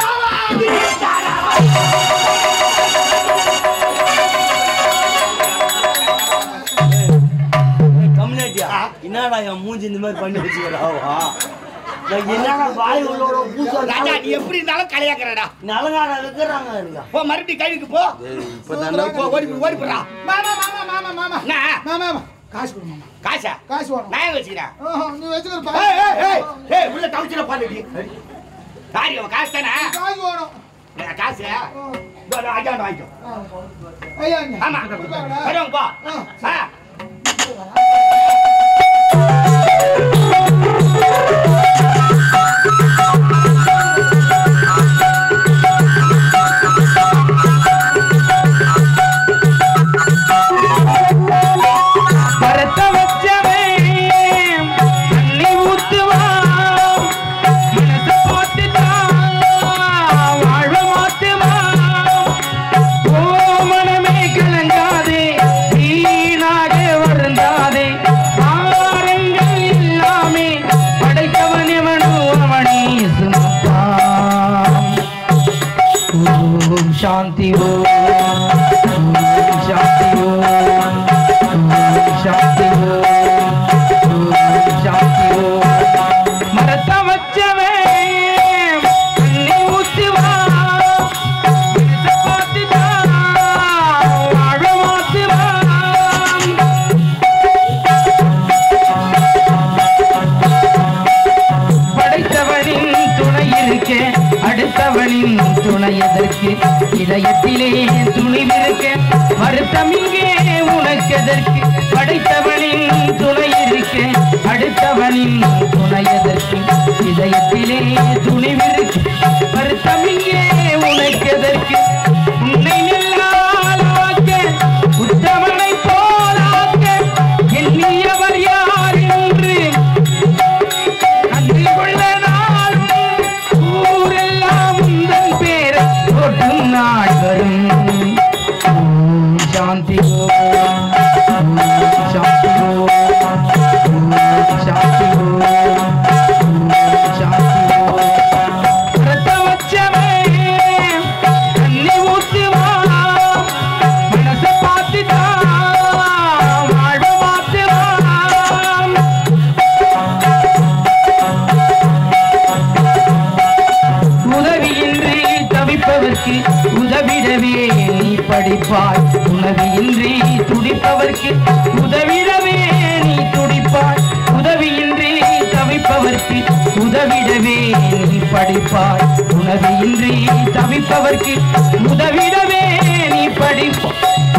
கம்யூனிட்டியா என்னடா என் மூஞ்சி இந்த மாதிரி பண்ணி வச்சுக்கிறாவா நான் என்னடா வாய் உள்ளோட பூசா ராஜா நீ எப்படி இருந்தாலும் கலையாக்குறடா நலங்காட வைக்கிறாங்க இருக்கா போ மறுபடியும் கழுவிக்கு போ போ ஓடி போ, ஓடி போடுறா மாமா மாமா மாமா மாமா என்ன மாமா மாமா காசு கொடு மாமா காசா காசு வேணும் நான் எங்க வச்சுக்கிறேன் ஆஹா, நீ வச்சுக்கிற ஏய், ஏய், ஏய், பாரு ஏய், உள்ள தவிச்சிட பாருடி காரி அவன் காசு தானே காசு வேணும் நான் காசு இதோ, இதோ, ஐயா வாங்கிக்கோ ஐயா இங்க. ஆமா கொடுப்பாங்களா? வருவாங்க போ ஆ. ஆ. பரத்த வச்சவே தண்ணி ஊத்துவான் மனச போட்டுதான் வாழ்வ மாத்துவான் ஓ மனமே கலங்காதே வீணாக வருந்தாதே போலாக்க வருத்தம் இங்கே உனக்கெதற்கு படைத்தவனின் துணை இருக்க அடுத்தவனின் துணை எதற்கு இதயத்திலே துணிவிருக்கு வருத்தம் இங்கே உனக்கெதற்கு உன்னை நில்லாலாக்க உத்தவனை போலாக்க எண்ணியவர் யார் என்று கண்டு கொள்ள நாளும் ஊரெல்லாம் உந்தன் பேரை போற்றும் நாள் வரும் ஓம் சாந்தி ஓம் ஓம் சாந்தி ஓம் ஓம் சாந்தி ஓம் ஓம் சாந்தி ஓம் ரத்த வச்சவே தண்ணி ஊத்துவா மனச பார்த்துதான் வாழ்வு மாத்துவான் உதவியின்றி தவிப்பவர்க்கு உதவிடவே நீ படிப்பாய் உதவியின்றி துடிப்பவர்க்கு உதவிடவே நீ துடிப்பாய் உதவியின்றி தவிப்பவர்க்கு உதவிடவே நீ படிப்பாய் உதவியின்றி தவிப்பவர்க்கு உதவிடவே நீ படிப்பாய்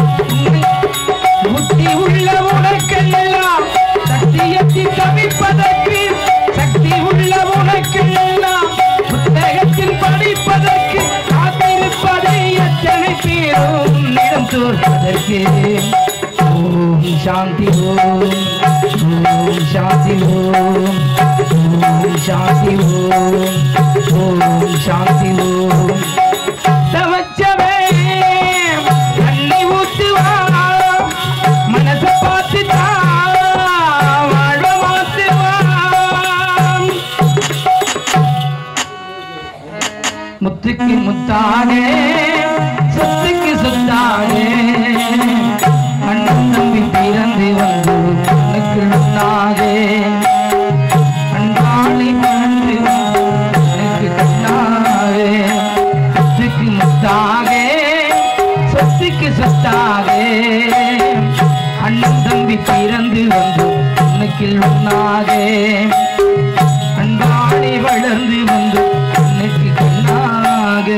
புத்தி உள்ள உனக்கெல்லாம் சத்தியத்தில் தவிப்பதற்கு சக்தி உள்ள உனக்கெல்லாம் புத்தகத்தில் படிப்பதற்கு காத்திருப்பதை எத்தனை பேரும் இடம் தோற்பதற்கு ஓம் சாந்தி ஓம் ஓம் சாந்தி ஓம் ஓம் சாந்தி ஓம் ஓம் சாந்தி ஓம் தவச்சவே தண்ணி ஊத்துவா மனச பார்த்து வாழ மாத்துவா முத்துக்கு முத்தானே சொத்துக்கு சொத்தானே அண்ணன் தம்பி பிறந்து வந்து உனக்கு உண்ணாதே அன்பாளி பிறந்து வந்து எனக்கு கண்ணாதே முத்துக்கு முத்தாகே சொத்துக்கு சொத்தாகே அண்ணன் தம்பி பிறந்து வந்து உனக்கு உண்ணாதே அன்பாளி வளர்ந்து வந்து உனக்கு கண்ணாக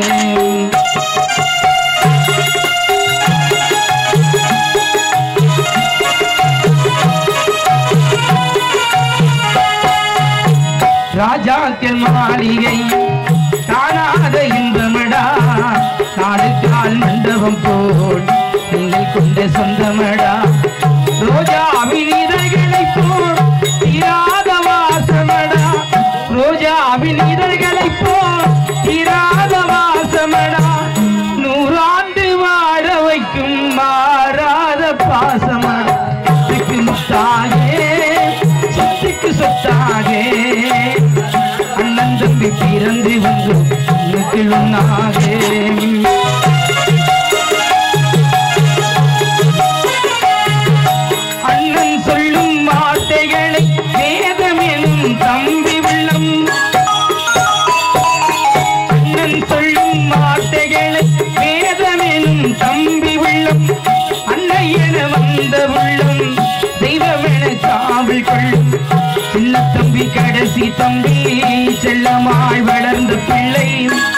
ராஜாக்கள் மாளிகை காணாத இன்பமடா நாடு கால் மண்டபம் போல் நீங்கள் கொண்ட சொந்தமடா ரோஜாவின் இதழ்களை போல் தீராத வாசமடா ரோஜாவின் இதழ்களை போல் தீராத வாசமடா நூறாண்டு வாழ வைக்கும் மாறாத பாசமடா சொத்துக்கு முத்தாகே சொத்துக்கு சொத்தாகே அண்ணன் தம்பி பிறந்து வந்து உனக்கு உண்ணாகே அண்ணன் சொல்லும் வார்த்தைகளை வேதம் எனும் தம்பி உள்ளம் அண்ணன் சொல்லும் வார்த்தைகளை வேதம் எனும் தம்பி உள்ளம் அன்னை என வந்த உள்ளம் தெய்வம் என காவல் கொள்ளும் சின்ன தம்பி கடைசி தம்பி செல்லமாய் வளர்ந்த பிள்ளை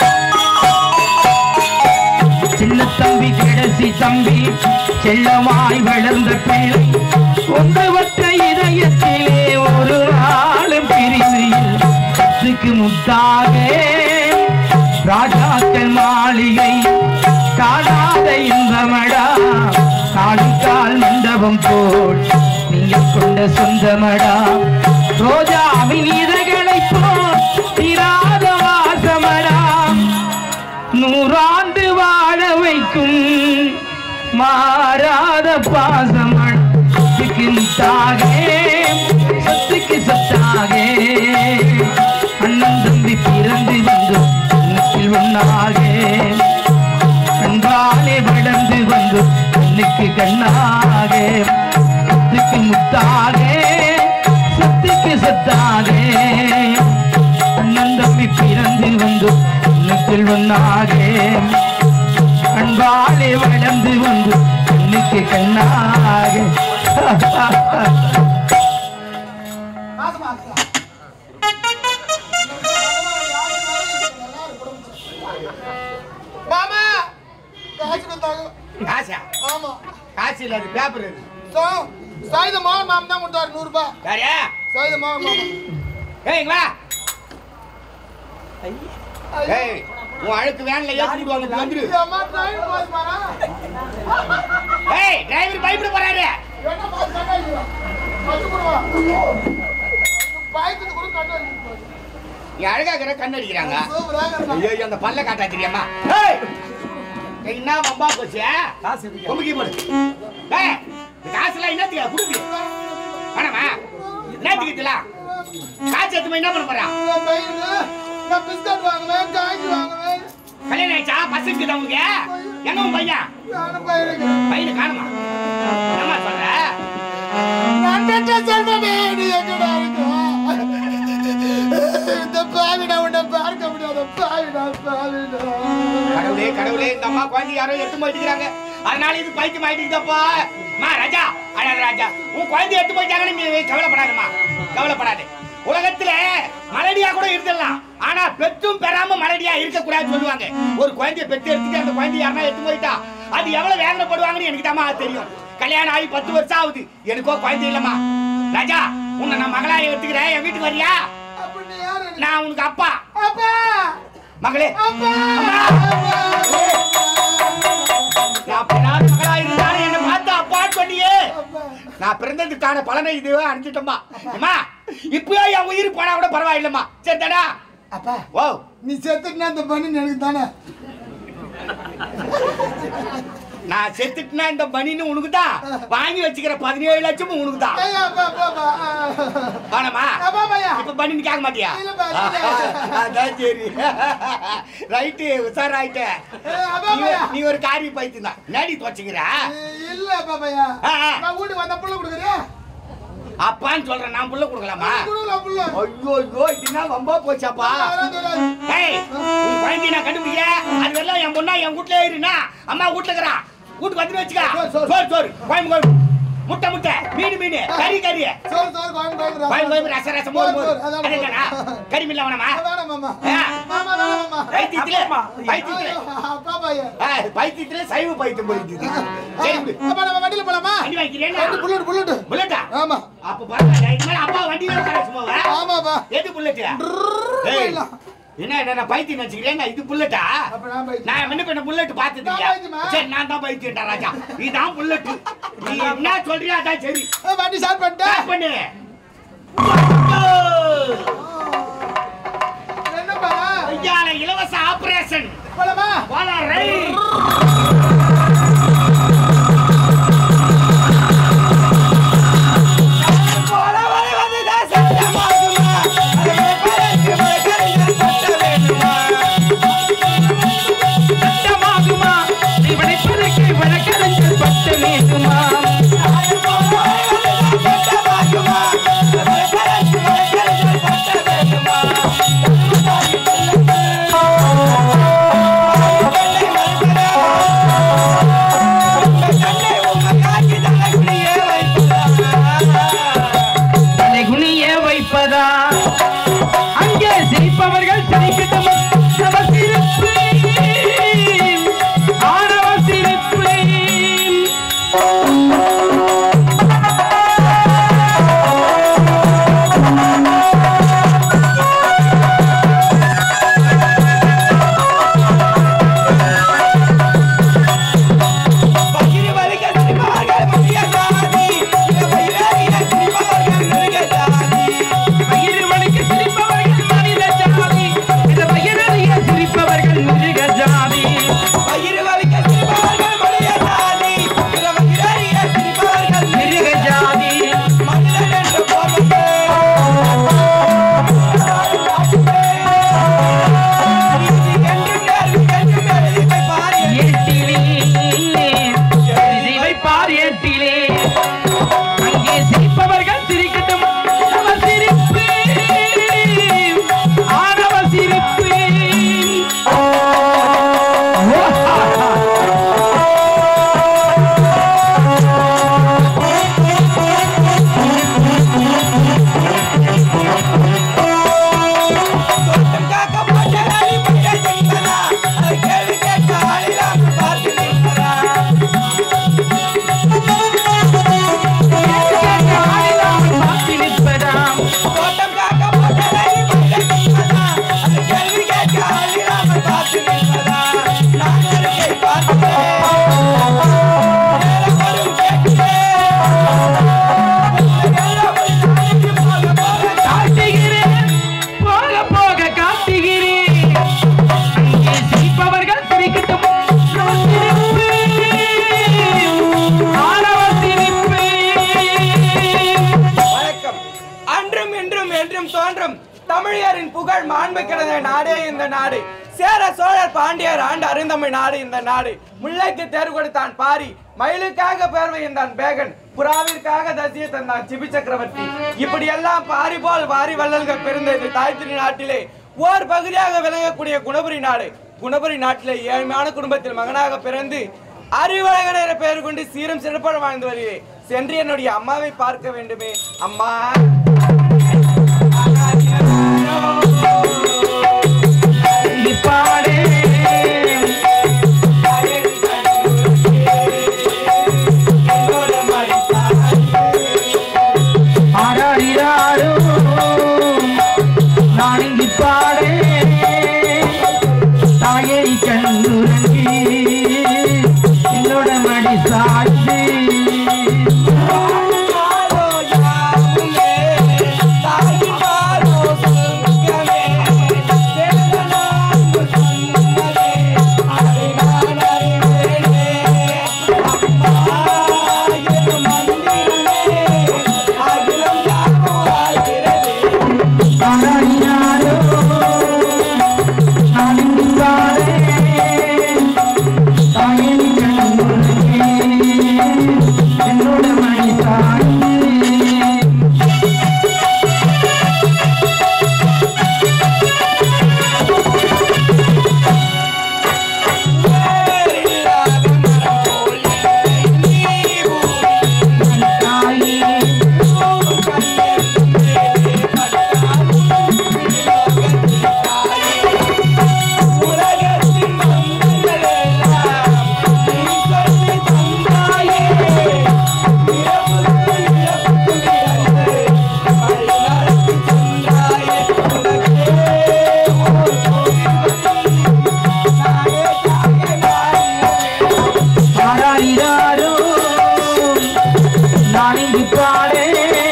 சின்ன தம்பி கடைசி தம்பி செல்லமாய் வளர்ந்த பிள்ளை ஒன்றுவற்ற இதயத்திலே ஒரு நாளும் பிரிவில் கத்துக்கு முத்தாக ராஜாக்கள் மாளிகை காணாத இன்பமடா கால் மண்டபம் போல் நீங்கள் கொண்ட சொந்தமடா ரோஜாவின் இதழ்களை போல் தீராத வாசமடா நூறாண்டு வாழ வைக்கும் மாறாத பாசமன் சொத்துக்கு முத்தாகே சொத்துக்கு சொத்தாகே அண்ணன் தம்பி பிறந்து வந்து உனக்கில் ஒன்னாகே அன்பாலே வளர்ந்து வந்து உனக்கு கண்ணாகே சொத்துக்கு முத்தாகே சொத்துக்கு சொத்தாகே அண்ணன் தம்பி பிறந்து வந்து உனக்குள் ஒன்னாகே அன்பாலே வளர்ந்து வந்து உனக்கு கண்ணாக மாமா காசு கொடுத்தாங்க காசா ஆமா காசு இல்ல அது பேப்பர் இது சோ சாயுத மோகன் மாமன் தான் கொடுத்தாரு நூறு ரூபாய் யாரே சாயுத மோகன் மாமன் ஏய் இங்க வா ஏய் உன் அழுக்கு வேன்ல ஏத்தி விடுவாங்க இப்ப வந்துரு இது அம்மா டிரைவர் போய் பாரா ஏய் டிரைவர் பயப்பட போறாரு என்ன பாத்து கண்ணாடி பத்து கொடுவா பயத்துக்கு கூட கண்ணாடி நீ அழகா இருக்கிற கண் அடிக்கிறாங்க சூப்பரா இருக்கா ஐயோ அந்த பல்ல காட்டா தெரியாமா ஏய் என்ன வம்பா போச்சு குமுக்கி போடு ஏய் இந்த காசுலாம் என்னத்துக்கு குடுப்பி வேணாமா என்னத்துக்கு இதெல்லாம் காசு எடுத்து போய் என்ன பண்ண போறான் என் பையனுக்கு நான் பிஸ்கட் வாங்குவேன் காய்ச்சி வாங்குவேன் கல்யாணம் ஆயிடுச்சா பசங்க தான் உனக்கு எங்க உன் பையன் நானும் பையனுக்கு பையனை காணுமா என்னம்மா சொல்ற நன்றிட்ட சொல்றமே நீ எங்கடா இருக்க இந்த பாவிடா உன்னை பார்க்க முடியாத பாவிடா பாவிடா கடவுளே கடவுளே இந்த அம்மா குழந்தை யாரோ எடுத்து போயிட்டுக்கிறாங்க அதனால இது பைத்தியம் ஆயிட்டுதப்பா மா ராஜா அழக ராஜா உன் குழந்தை எடுத்து போயிட்டாங்கன்னு நீ கவலைப்படாதம்மா கவலைப்படாது உலகத்துல மலடியா கூட இருந்துடலாம் ஆனா பெற்றும் பெறாம மலடியா இருக்க கூடாதுன்னு சொல்லுவாங்க ஒரு குழந்தைய பெத்து எடுத்துட்டு அந்த குழந்தை யாருன்னா எடுத்து போயிட்டா அது எவ்வளவு வேதனைப்படுவாங்கன்னு எனக்கு தாமா தெரியும் கல்யாணம் ஆகி பத்து வருஷம் ஆகுது எனக்கோ குழந்தை இல்லம்மா ராஜா உன்னை நான் மகளா எடுத்துக்கிறேன் என் வீட்டுக்கு வரியா அப்ப நீ யாரு எனக்கு? நான் உனக்கு அப்பா அப்பா மகளே அப்பா நான் பின்னாடி மகளா இருந்தாலும் என்ன பார்த்து அப்பான்னு சொன்னியே அப்பா நான் பிறந்ததுக்கான பலனை இதுவே அனுப்பிச்சிட்டோம்மா அம்மா இப்பயே என் உயிர் போனா கூட பரவாயில்லம்மா சரிதாடா அப்பா ஓ நீ செத்துட்டுனா இந்த பண்ணி எனக்கு தானே நான் செத்துட்டுனா இந்த பனின்னு உனக்கு தான் வாங்கி வச்சுக்கிற பதினேழு லட்சமும் உனக்கு தான் ஐயா அப்பா அப்பா அப்பா வேணாமா அப்பா பையா இப்ப பண்ணின்னு கேட்க மாட்டியா இல்லப்பா, இல்ல. அதான் சரி ரைட்டு உஷாராயிட்ட அப்பா நீ பையா ஒரு- நீ ஒரு காரி பைத்து தான் நேடி துவச்சுக்கிற இல்ல அப்பா பையா ஆ, ஆ. நான் வீட்டுக்கு வந்த புள்ள கொடுக்குறியா அப்பான்னு சொல்றேன் நான் புள்ள கொடுக்கலாமா கொடுக்கலாம் புள்ள ஐயோ ஐயோ இதுனா வம்பா போச்சாப்பா அதெல்லாம் சொல்லாது. ஏய் உன் குழந்தைய நான் கண்டுபிடிக்கிறேன் அது வரலாம் என் பொண்ணா என் வீட்லயே இருனா அம்மா வீட்ல இருக்கிறான் வீட்டுக்கு வந்து வச்சுக்க சோறு, சோறு. சோறு சோறு கோயம்பு கோயம்பு முட்டை முட்டை மீன் மீன் கறி கறி சோறு சோறு கோயம்பு கோயம்பு கோயம்பு கோயம்பு ரசம் ரசம் மோர் மோர் சோறு, அதான் அது என்னடா கறி மில்ல வேணாமா வேணாம் மாமா ஆ. மாமா வேணாம் மாமா பைத்தியத்திலே அப்பா. பைத்தியத்திலே அப்பா பையா ஆ, பைத்தியத்திலே சைவ பைத்தியம் போயிட்டு சரி விடு அப்பா நம்ம வண்டியில போலாமா வண்டி வாங்கிக்கிறேன் வண்டி புல்லட் புல்லட் புல்லட்டா ஆமா அப்ப பாருங்க இதுக்கு மேல அப்பா வண்டியில உட்கார சும்மாவா ஆமாப்பா எது புல்லட் ஏய் போயிடலாம். என்ன என்ன நான் பைத்தியம் வச்சுக்கிறேன் இது புல்லட்டா அப்ப நான் பைத்தியம். நான் முன்ன பின்ன புல்லட் பார்த்தது நான் இல்லையா பைத்தியமா? சரி நான் தான் பைத்தியம்டா ராஜா இதான் புல்லட் நீ என்ன சொல்றியா அதான் சரி ஏய், வண்டி ஸ்டார்ட் பண்ணிட்டேன் ஸ்டார்ட் பண்ணு என்னப்பா ஐயால இலவச ஆபரேஷன் போலாமா போலாம் ரைட் சட்டமாகுமா இவனை பறக்க வழக்கறிஞர் பட்ட வேண்டுமா தலைகுனிய வைப்பதா அங்கே சிரிப்பவர்கள் சிரிக்கட்டும் நம சிரிப்பு ஆணவ சிரிப்பு நாடே இந்த நாடு சேர சோழர் பாண்டியர் ஆண்டு அருந்தமிழ் நாடு இந்த நாடு முல்லைக்கு தேர்வு கொடுத்தான் பாரி மயிலுக்காக பேர்வை இருந்தான் பேகன் புறாவிற்காக தசிய தந்தான் சிபி சக்கரவர்த்தி இப்படி எல்லாம் பாரி போல் வாரி வள்ளல்கள் பிறந்த இந்த தாய் திரு நாட்டிலே ஓர் பகுதியாக விளங்கக்கூடிய குணபுரி நாடு குணபுரி நாட்டிலே ஏழ்மையான குடும்பத்தில் மகனாக பிறந்து அறிவழகன் என்ற பெயர் கொண்டு சீரும் சிறப்பாக வாழ்ந்து வருகிறேன் சென்று என்னுடைய அம்மாவை பார்க்க வேண்டுமே அம்மா பாடே ஆராடிராரோ நான் இங்கு பாடே தாயை கண்டுரங்கி என்னோட மடி சாட்சி ஆராடிராரோ நான் இங்கு பாடே தாயை கண்டுரங்கி என்னோட மடி சாட்சி ஆராரிராரோ நான் இங்கு பாடே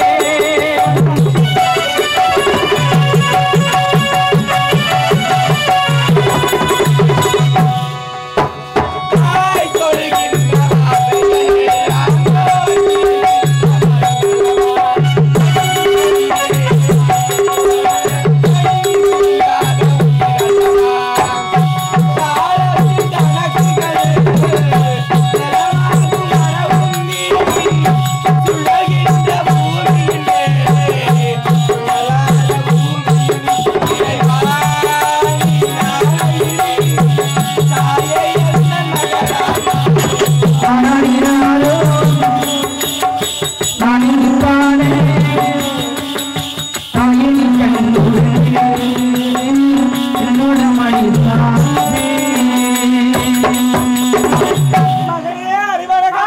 ஆராரிராரோ நான் இங்கு பாடே தாயை கண்டுரங்கி என்னோட மடி சாட்சி மகனே அறிவழகா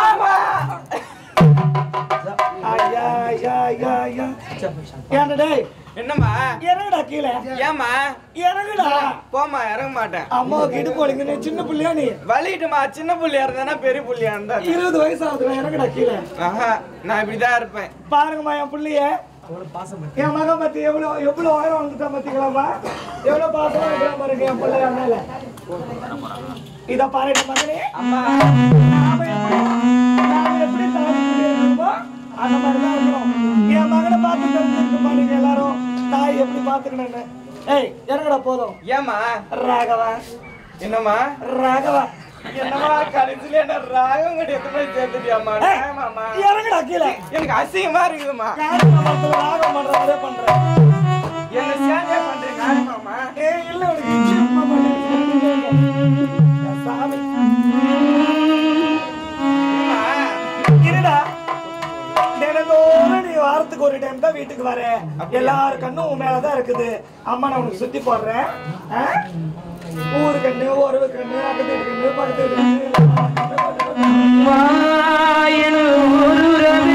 ஐயா ஐயா ஐயா ஐயா ஏன்டா டேய் என்னம்மா இறங்குடா கீழே ஏம்மா இறங்குடா போம்மா இறங்க மாட்டேன் அம்மாவுக்கு இடுப்பு வலிக்குது சின்ன புள்ளையா நீ வலிட்டுமா சின்ன புள்ளியா இருந்தா பெரிய புள்ளியா இருந்தா இருபது வயசு ஆகுதுடா இறங்குடா கீழே ஆஹா நான் இப்படிதான் இருப்பேன் பாருங்கம்மா என் புள்ளைய என் மகன் பத்தி எவ்வளவு எவ்வளவு உயரம் வந்துட்டான் பாத்தீங்களாம்மா எவ்வளவு பாசமா இருக்கிறான் பாருங்க என் பிள்ளை என் மேல இத பாருங்க மகனே அம்மா நாம எப்படி நாம எப்படி தாய் பிள்ளை இருக்கோமோ அந்த மாதிரிதான் இருக்கணும் என் மகனை பார்த்து தெரிஞ்சுக்கணுமா நீங்க எல்லாரும் தாய் எப்படி பாத்துக்கணும்னு ஏய் இறங்கடா போதும் ஏம்மா ராகவா என்னம்மா ராகவா என்னம்மா கடைசியில என்ன ராகம் கட்டி எத்தனை போய் சேர்த்துட்டியாம்மா ஏய், ஆமாம்மா இறங்குடா கீழே எனக்கு அசிங்கமா இருக்குதும்மா காரணத்துல ராகம் பண்ற மாதிரியே பண்றேன் என்ன சேர்ந்தே பண்றீங்க ஆமாம்மா ஏய் இல்ல உனக்கு நிச்சயமா பண்ணுங்க சாமி இருடா தினந்தோறும் நீ வாரத்துக்கு ஒரு டைம் தான் வீட்டுக்கு வர எல்லார் கண்ணும் உன் மேலதான் இருக்குது அம்மா நான் உனக்கு சுத்தி போடுறேன் ஆ? ஊரு கண்ணு உறவு கண்ணு அக்கத்து வீட்டு கண்ணு பக்கத்து வீட்டு கண்ணு வாயன ஒருரவே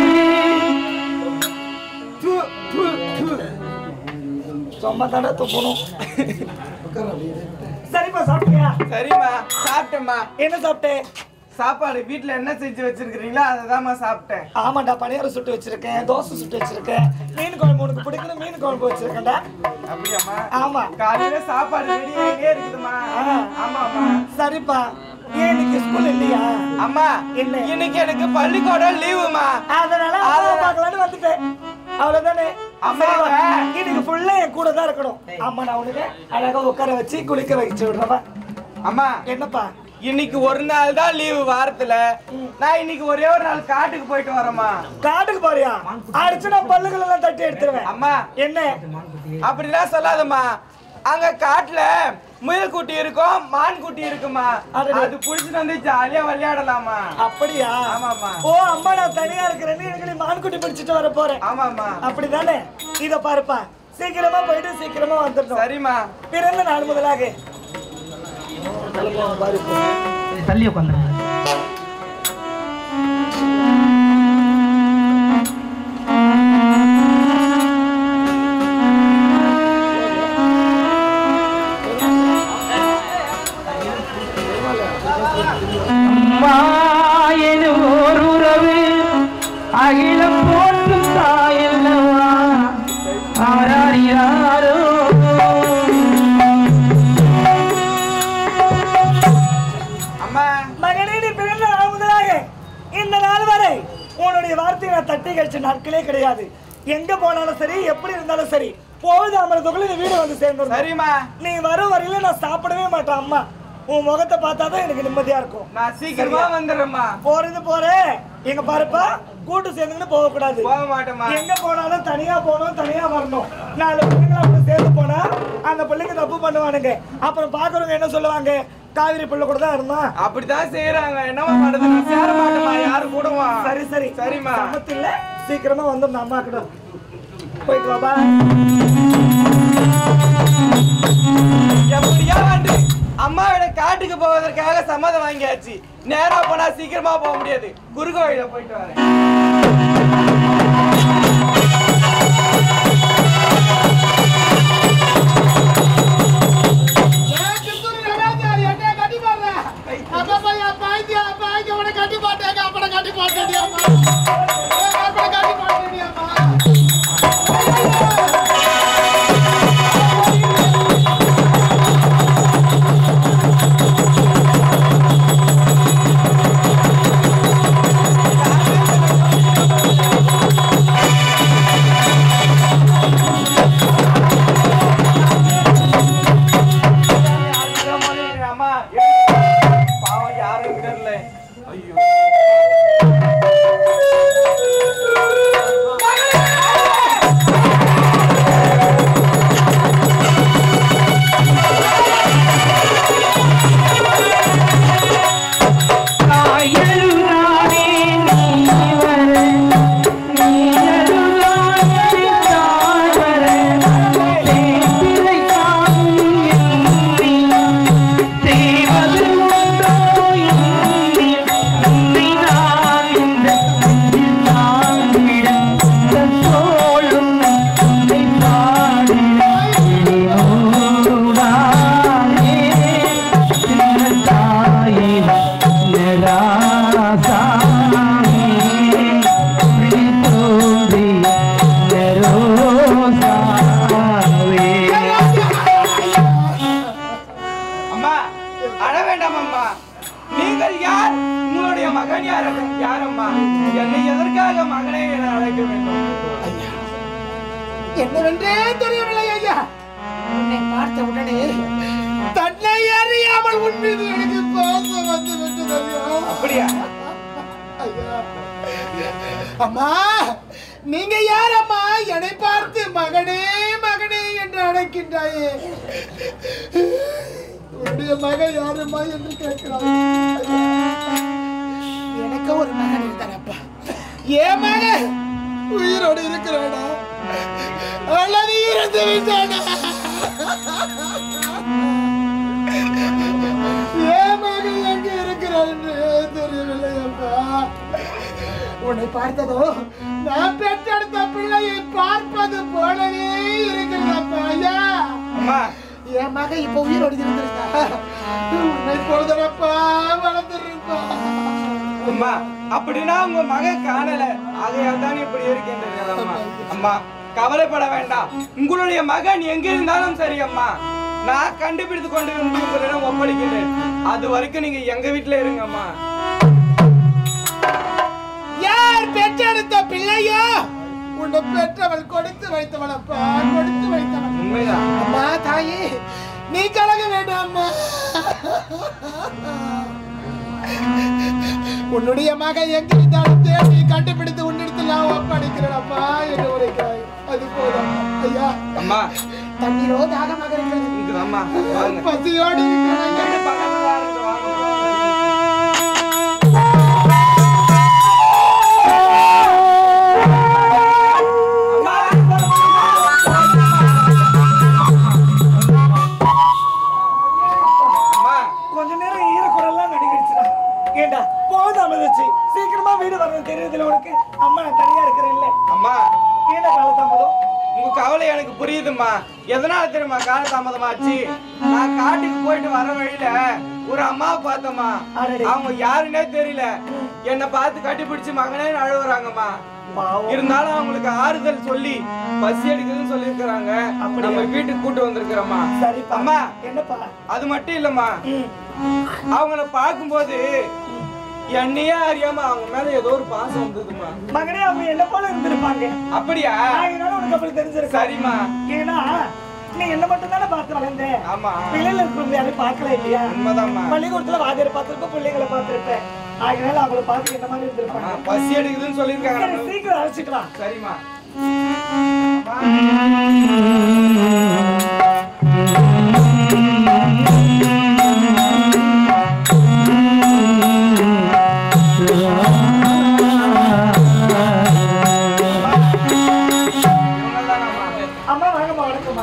சும்மா தடை துப்பணும் சரிப்பா சாப்பிட்டியா சரிம்மா சாப்பிட்டேம்மா என்ன சாப்பிட்டேன் சாப்பாடு வீட்ல என்ன செஞ்சு வச்சிருக்கீங்களோ அதை சாப்பிட்டேன் ஆமாண்டா பணியாரம் சுட்டு வச்சிருக்கேன் தோசை சுட்டு வச்சிருக்கேன் மீன் குழம்பு உனக்கு பிடிக்கணும் மீன் குழம்பு வச்சிருக்கேன்டா அப்படியாம்மா ஆமா காலையில சாப்பாடு ரெடியாகிட்டே இருக்குதுமா ஆ. ஆமாம்மா சரிப்பா ஏன் இன்னைக்கு ஸ்கூல் இல்லையா அம்மா என்ன? இன்னைக்கு எனக்கு பள்ளிக்கூடம் லீவுமா அதனால அம்மாவை பார்க்கலான்னு வந்துட்டேன் அவ்வளவுதானே அம்மா, அம்மா இன்னைக்கு ஃபுல்லா என் கூட தான் இருக்கணும் அம்மா நான் உனக்கு அழகா உட்கார வச்சு குளிக்க வச்சு விடுறவா அம்மா என்னப்பா இன்னைக்கு ஒரு நாள் தான் லீவு வாரத்துல நான் இன்னைக்கு ஒரே ஒரு நாள் காட்டுக்கு போயிட்டு வரேம்மா காட்டுக்கு போறியா அடிச்சு நான் பல்லுகள் எல்லாம் தட்டி எடுத்துருவேன் அம்மா என்ன அப்படிலாம் சொல்லாதம்மா அங்க காட்டுல முயல் குட்டி இருக்கும் மான் குட்டி இருக்குமா அடடே. அது புடிச்சிட்டு வந்து ஜாலியா விளையாடலாமா அப்படியா ஆமாம்மா. ஓ அம்மா நான் தனியா இருக்கிறேன்னு எனக்கு நீ மான்குட்டி பிடிச்சிட்டு வர போறேன் ஆமாம்மா அப்படிதானே இத பாருப்பா சீக்கிரமா போயிட்டு சீக்கிரமா வந்துடணும் சரிம்மா பிறந்த நாள் முதலாக தள்ளி உட்காந்து அம்மா எனும் ஓர் உறவு அகிலம் போற்றும் தாயல்லவா ஆராரியாரோ அம்மா மகனே நீ பிறந்த நாள் முதலாக இந்த நாள் வரை உன்னுடைய வார்த்தையை நான் தட்டி கழிச்ச நாட்களே கிடையாது எங்க போனாலும் சரி எப்படி இருந்தாலும் சரி போகுது அமரத்துக்குள்ள நீ வீடு வந்து சேர்ந்துடும் சரிம்மா நீ வரும் வரையில நான் சாப்பிடவே மாட்டேன் அம்மா உன் முகத்தை பார்த்தாதான் எனக்கு நிம்மதியா இருக்கும் நான் சீக்கிரமா வந்துடுறேம்மா போறது போற எங்க பாருப்பா கூட்டு சேர்ந்துன்னு போக கூடாது போக மாட்டேம்மா எங்க போனாலும் தனியா போகணும் தனியா வரணும் நாலு பிள்ளைங்க அப்படி சேர்ந்து போனா அந்த பிள்ளைங்க தப்பு பண்ணுவானுங்க அப்புறம் பாக்குறவங்க என்ன சொல்லுவாங்க காவிரி பிள்ளை கூட தான் இருந்தான் அப்படித்தான் செய்யறாங்க என்னம்மா பண்றது நான் சேர மாட்டேம்மா யாரு கூடவா சரி சரி சரிம்மா சமத்துல சீக்கிரமா வந்துடணும் அம்மா கிட்ட போயிட்டு வாப்பா எப்படியா வந்து அம்மாவோட காட்டுக்கு போவதற்காக சம்மதம் வாங்கியாச்சு நேரா போனா சீக்கிரமா போக முடியாது குறுக்கு வழியில போயிட்டு வரேன் ஏன் சித்தூர் நடராஜா, என்னைய கட்டி போடுற? அப்பப்பா, என் பாய்த்தியா, பாய்க்க உன்னை கட்டி போட்டேங்க, அப்பனை கட்டி போட்டேன்டியம்மா. ஏன் அப்பனை கட்டி போட்டேன்டியம்மா? அம்மா பாவம் யாரும் தெரியல ஐயோ தாயருளானே நீ வர நீயருளானே தாய் வர தேய்பிறை காணும் எண்ணி தேவது உண்டோ எண்ணி உன்னை நான் இந்த நெஞ்சில் தாங்கிட இந்த தோளும் உன்னை பாடிட இனிமூடானே சின்ன தாயே அம்மா அழ வேண்டாம் அம்மா நீங்கள் யார் உங்களுடைய மகன் யார் யாரம்மா என்னை எதற்காக மகனே என அழைக்க வேண்டும் என்னவென்றே தெரியவில்லை ஐயா உன்னை பார்த்த உடனே தன்னை அறியாமல் உன் மீது எனக்கு பாசம் வந்து விட்டது ஐயா அப்படியா ஐயா. அம்மா நீங்க யார் அம்மா என்னை பார்த்து மகனே மகனே என்று அழைக்கின்றாயே உன்னுடைய மகன் யாரும்மா என்று கேட்கிறாய் எனக்கு ஒரு மகன் இருந்தானப்பா ஏன் மகன் உயிரோடு இருக்கிறானா அல்லது இறந்து விட்டானா ஏன் மகன் எங்க இருக்கிறான் என்று தெரியவில்லை அப்பா உன்னை பார்த்ததோ நான் பெற்றெடுத்த பிள்ளையை பார்ப்பது போலவே இருக்கிறதப்பா ஐயா அம்மா என் மகன் இப்ப உயிரோடு இருந்திருந்தா உன்னை பொழுதுறப்பா வளர்ந்துருப்பா அம்மா அப்படின்னா உங்க மகன் காணல ஆகையால் தான் இப்படி இருக்கின்றது அம்மா அம்மா கவலைப்பட வேண்டாம் உங்களுடைய மகன் எங்க இருந்தாலும் சரி அம்மா நான் கண்டுபிடித்து கொண்டு வந்து உங்களிடம் ஒப்படைக்கிறேன் அது வரைக்கும் நீங்க எங்க வீட்டுல இருங்க அம்மா யார் பெற்றெடுத்த பிள்ளையோ உன்னை பெற்றவள் கொடுத்து வைத்தவளப்பா கொடுத்து வைத்தவள் உண்மைதான் அம்மா தாயே நீ கலக வேண்டாம் அம்மா உன்னுடைய மகன் எங்க இருந்தாலும் தேடி கண்டுபிடித்து உன்னிடத்தில் நான் ஒப்படைக்கிறேன்ப்பா என்று உரைக்கிறாய் அது போதும் ஐயா அம்மா தண்ணீரோ தாகமாக இருக்கிறது இங்க அம்மா வாங்க பசியோடு இருக்கிறேன் பக்கத்துல இருந்து வாங்க. அம்மா கொஞ்ச நேரம் ஈரக்குறெல்லாம் நடிகிடுச்சுடா ஏண்டா போதும் அமிர்தச்சு சீக்கிரமா வீடு வரணும் தெரியுதுல உனக்கு அம்மா நான் தனியா இருக்கிறேன்ல அம்மா ஏண்டா காலத்தாமதம் உங்க கவலை எனக்கு புரியுதும்மா எதனால தெரியுமா காலதாமதமாச்சு நான் காட்டுக்கு போயிட்டு வர வழியில ஒரு அம்மாவை பார்த்தம்மா அடடே. அவங்க யாருன்னே தெரியல என்னை பார்த்து கட்டிப்பிடிச்சு மகனே அழுவுறாங்கம்மா பாவம். இருந்தாலும் அவங்களுக்கு ஆறுதல் சொல்லி பசி எடுக்குதுன்னு சொல்லியிருக்கிறாங்க அப்படியா? நம்ம வீட்டுக்கு கூட்டு வந்திருக்கிறோம்மா சரிப்பா அம்மா என்னப்பா அது மட்டும் இல்லம்மா ம். அவங்கள பார்க்கும்போது என்னையே அறியாம அவங்க மேல ஏதோ ஒரு பாசம் வந்ததுமா மகனே அவங்க என்ன போல இருந்திருப்பாங்க அப்படியா அதனால உனக்கு அப்படி தெரிஞ்சிருக்கும் சரிம்மா ஏன்னா நீ என்ன மட்டும் தானே பார்த்து வளர்ந்த ஆமா பிள்ளைல இருக்கிறவங்க யாரும் பார்க்கல இல்லையா உண்மைதாம்மா பள்ளிக்கூடத்துல வாதியார் பார்த்திருப்ப பிள்ளைகளை பார்த்திருப்பேன் அதனால அவங்கள பார்த்து என்ன மாதிரி இருந்திருப்பாங்க ஆ, பசி எடுக்குதுன்னு சொல்லியிருக்காங்க சரி, சீக்கிரம் அழைச்சிட்டு வா சரிம்மா அம்மா வாங்கம்மா வணக்கம்மா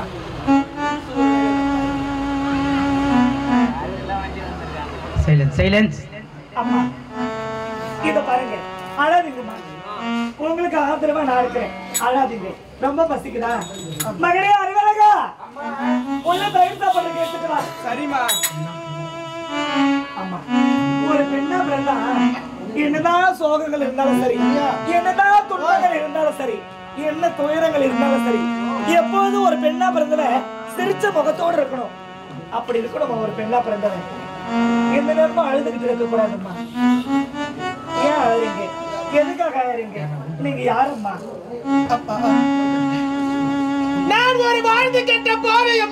சைலன்ஸ் சைலன்ஸ் அம்மா இத பாருங்க அழாதீங்கம்மா உங்களுக்கு ஆதரவா நான் இருக்கிறேன் அழாதீங்க ரொம்ப பசிக்குதா மகனே அறிவழகா உள்ள தயிர் சாப்பாடு எடுத்துட்டு வா சரிம்மா அம்மா ஒரு பெண்ணா பிறந்தா என்னதான் சோகங்கள் இருந்தாலும் சரி என்னதான் துன்பங்கள் இருந்தாலும் சரி என்ன துயரங்கள் இருந்தாலும் சரி எப்போதும் ஒரு பெண்ணா பிறந்தவ சிரிச்ச முகத்தோட இருக்கணும் அப்படி இருக்கணும் ஒரு பெண்ணா பிறந்தவன் எந்த நேரமும் அழுதுகிட்டு இருக்க கூடாதும்மா ஏன் அழுறீங்க எதுக்காக அழுறீங்க நீங்க யாரும்மா நான் ஒரு வாழ்ந்து கெட்ட பாவை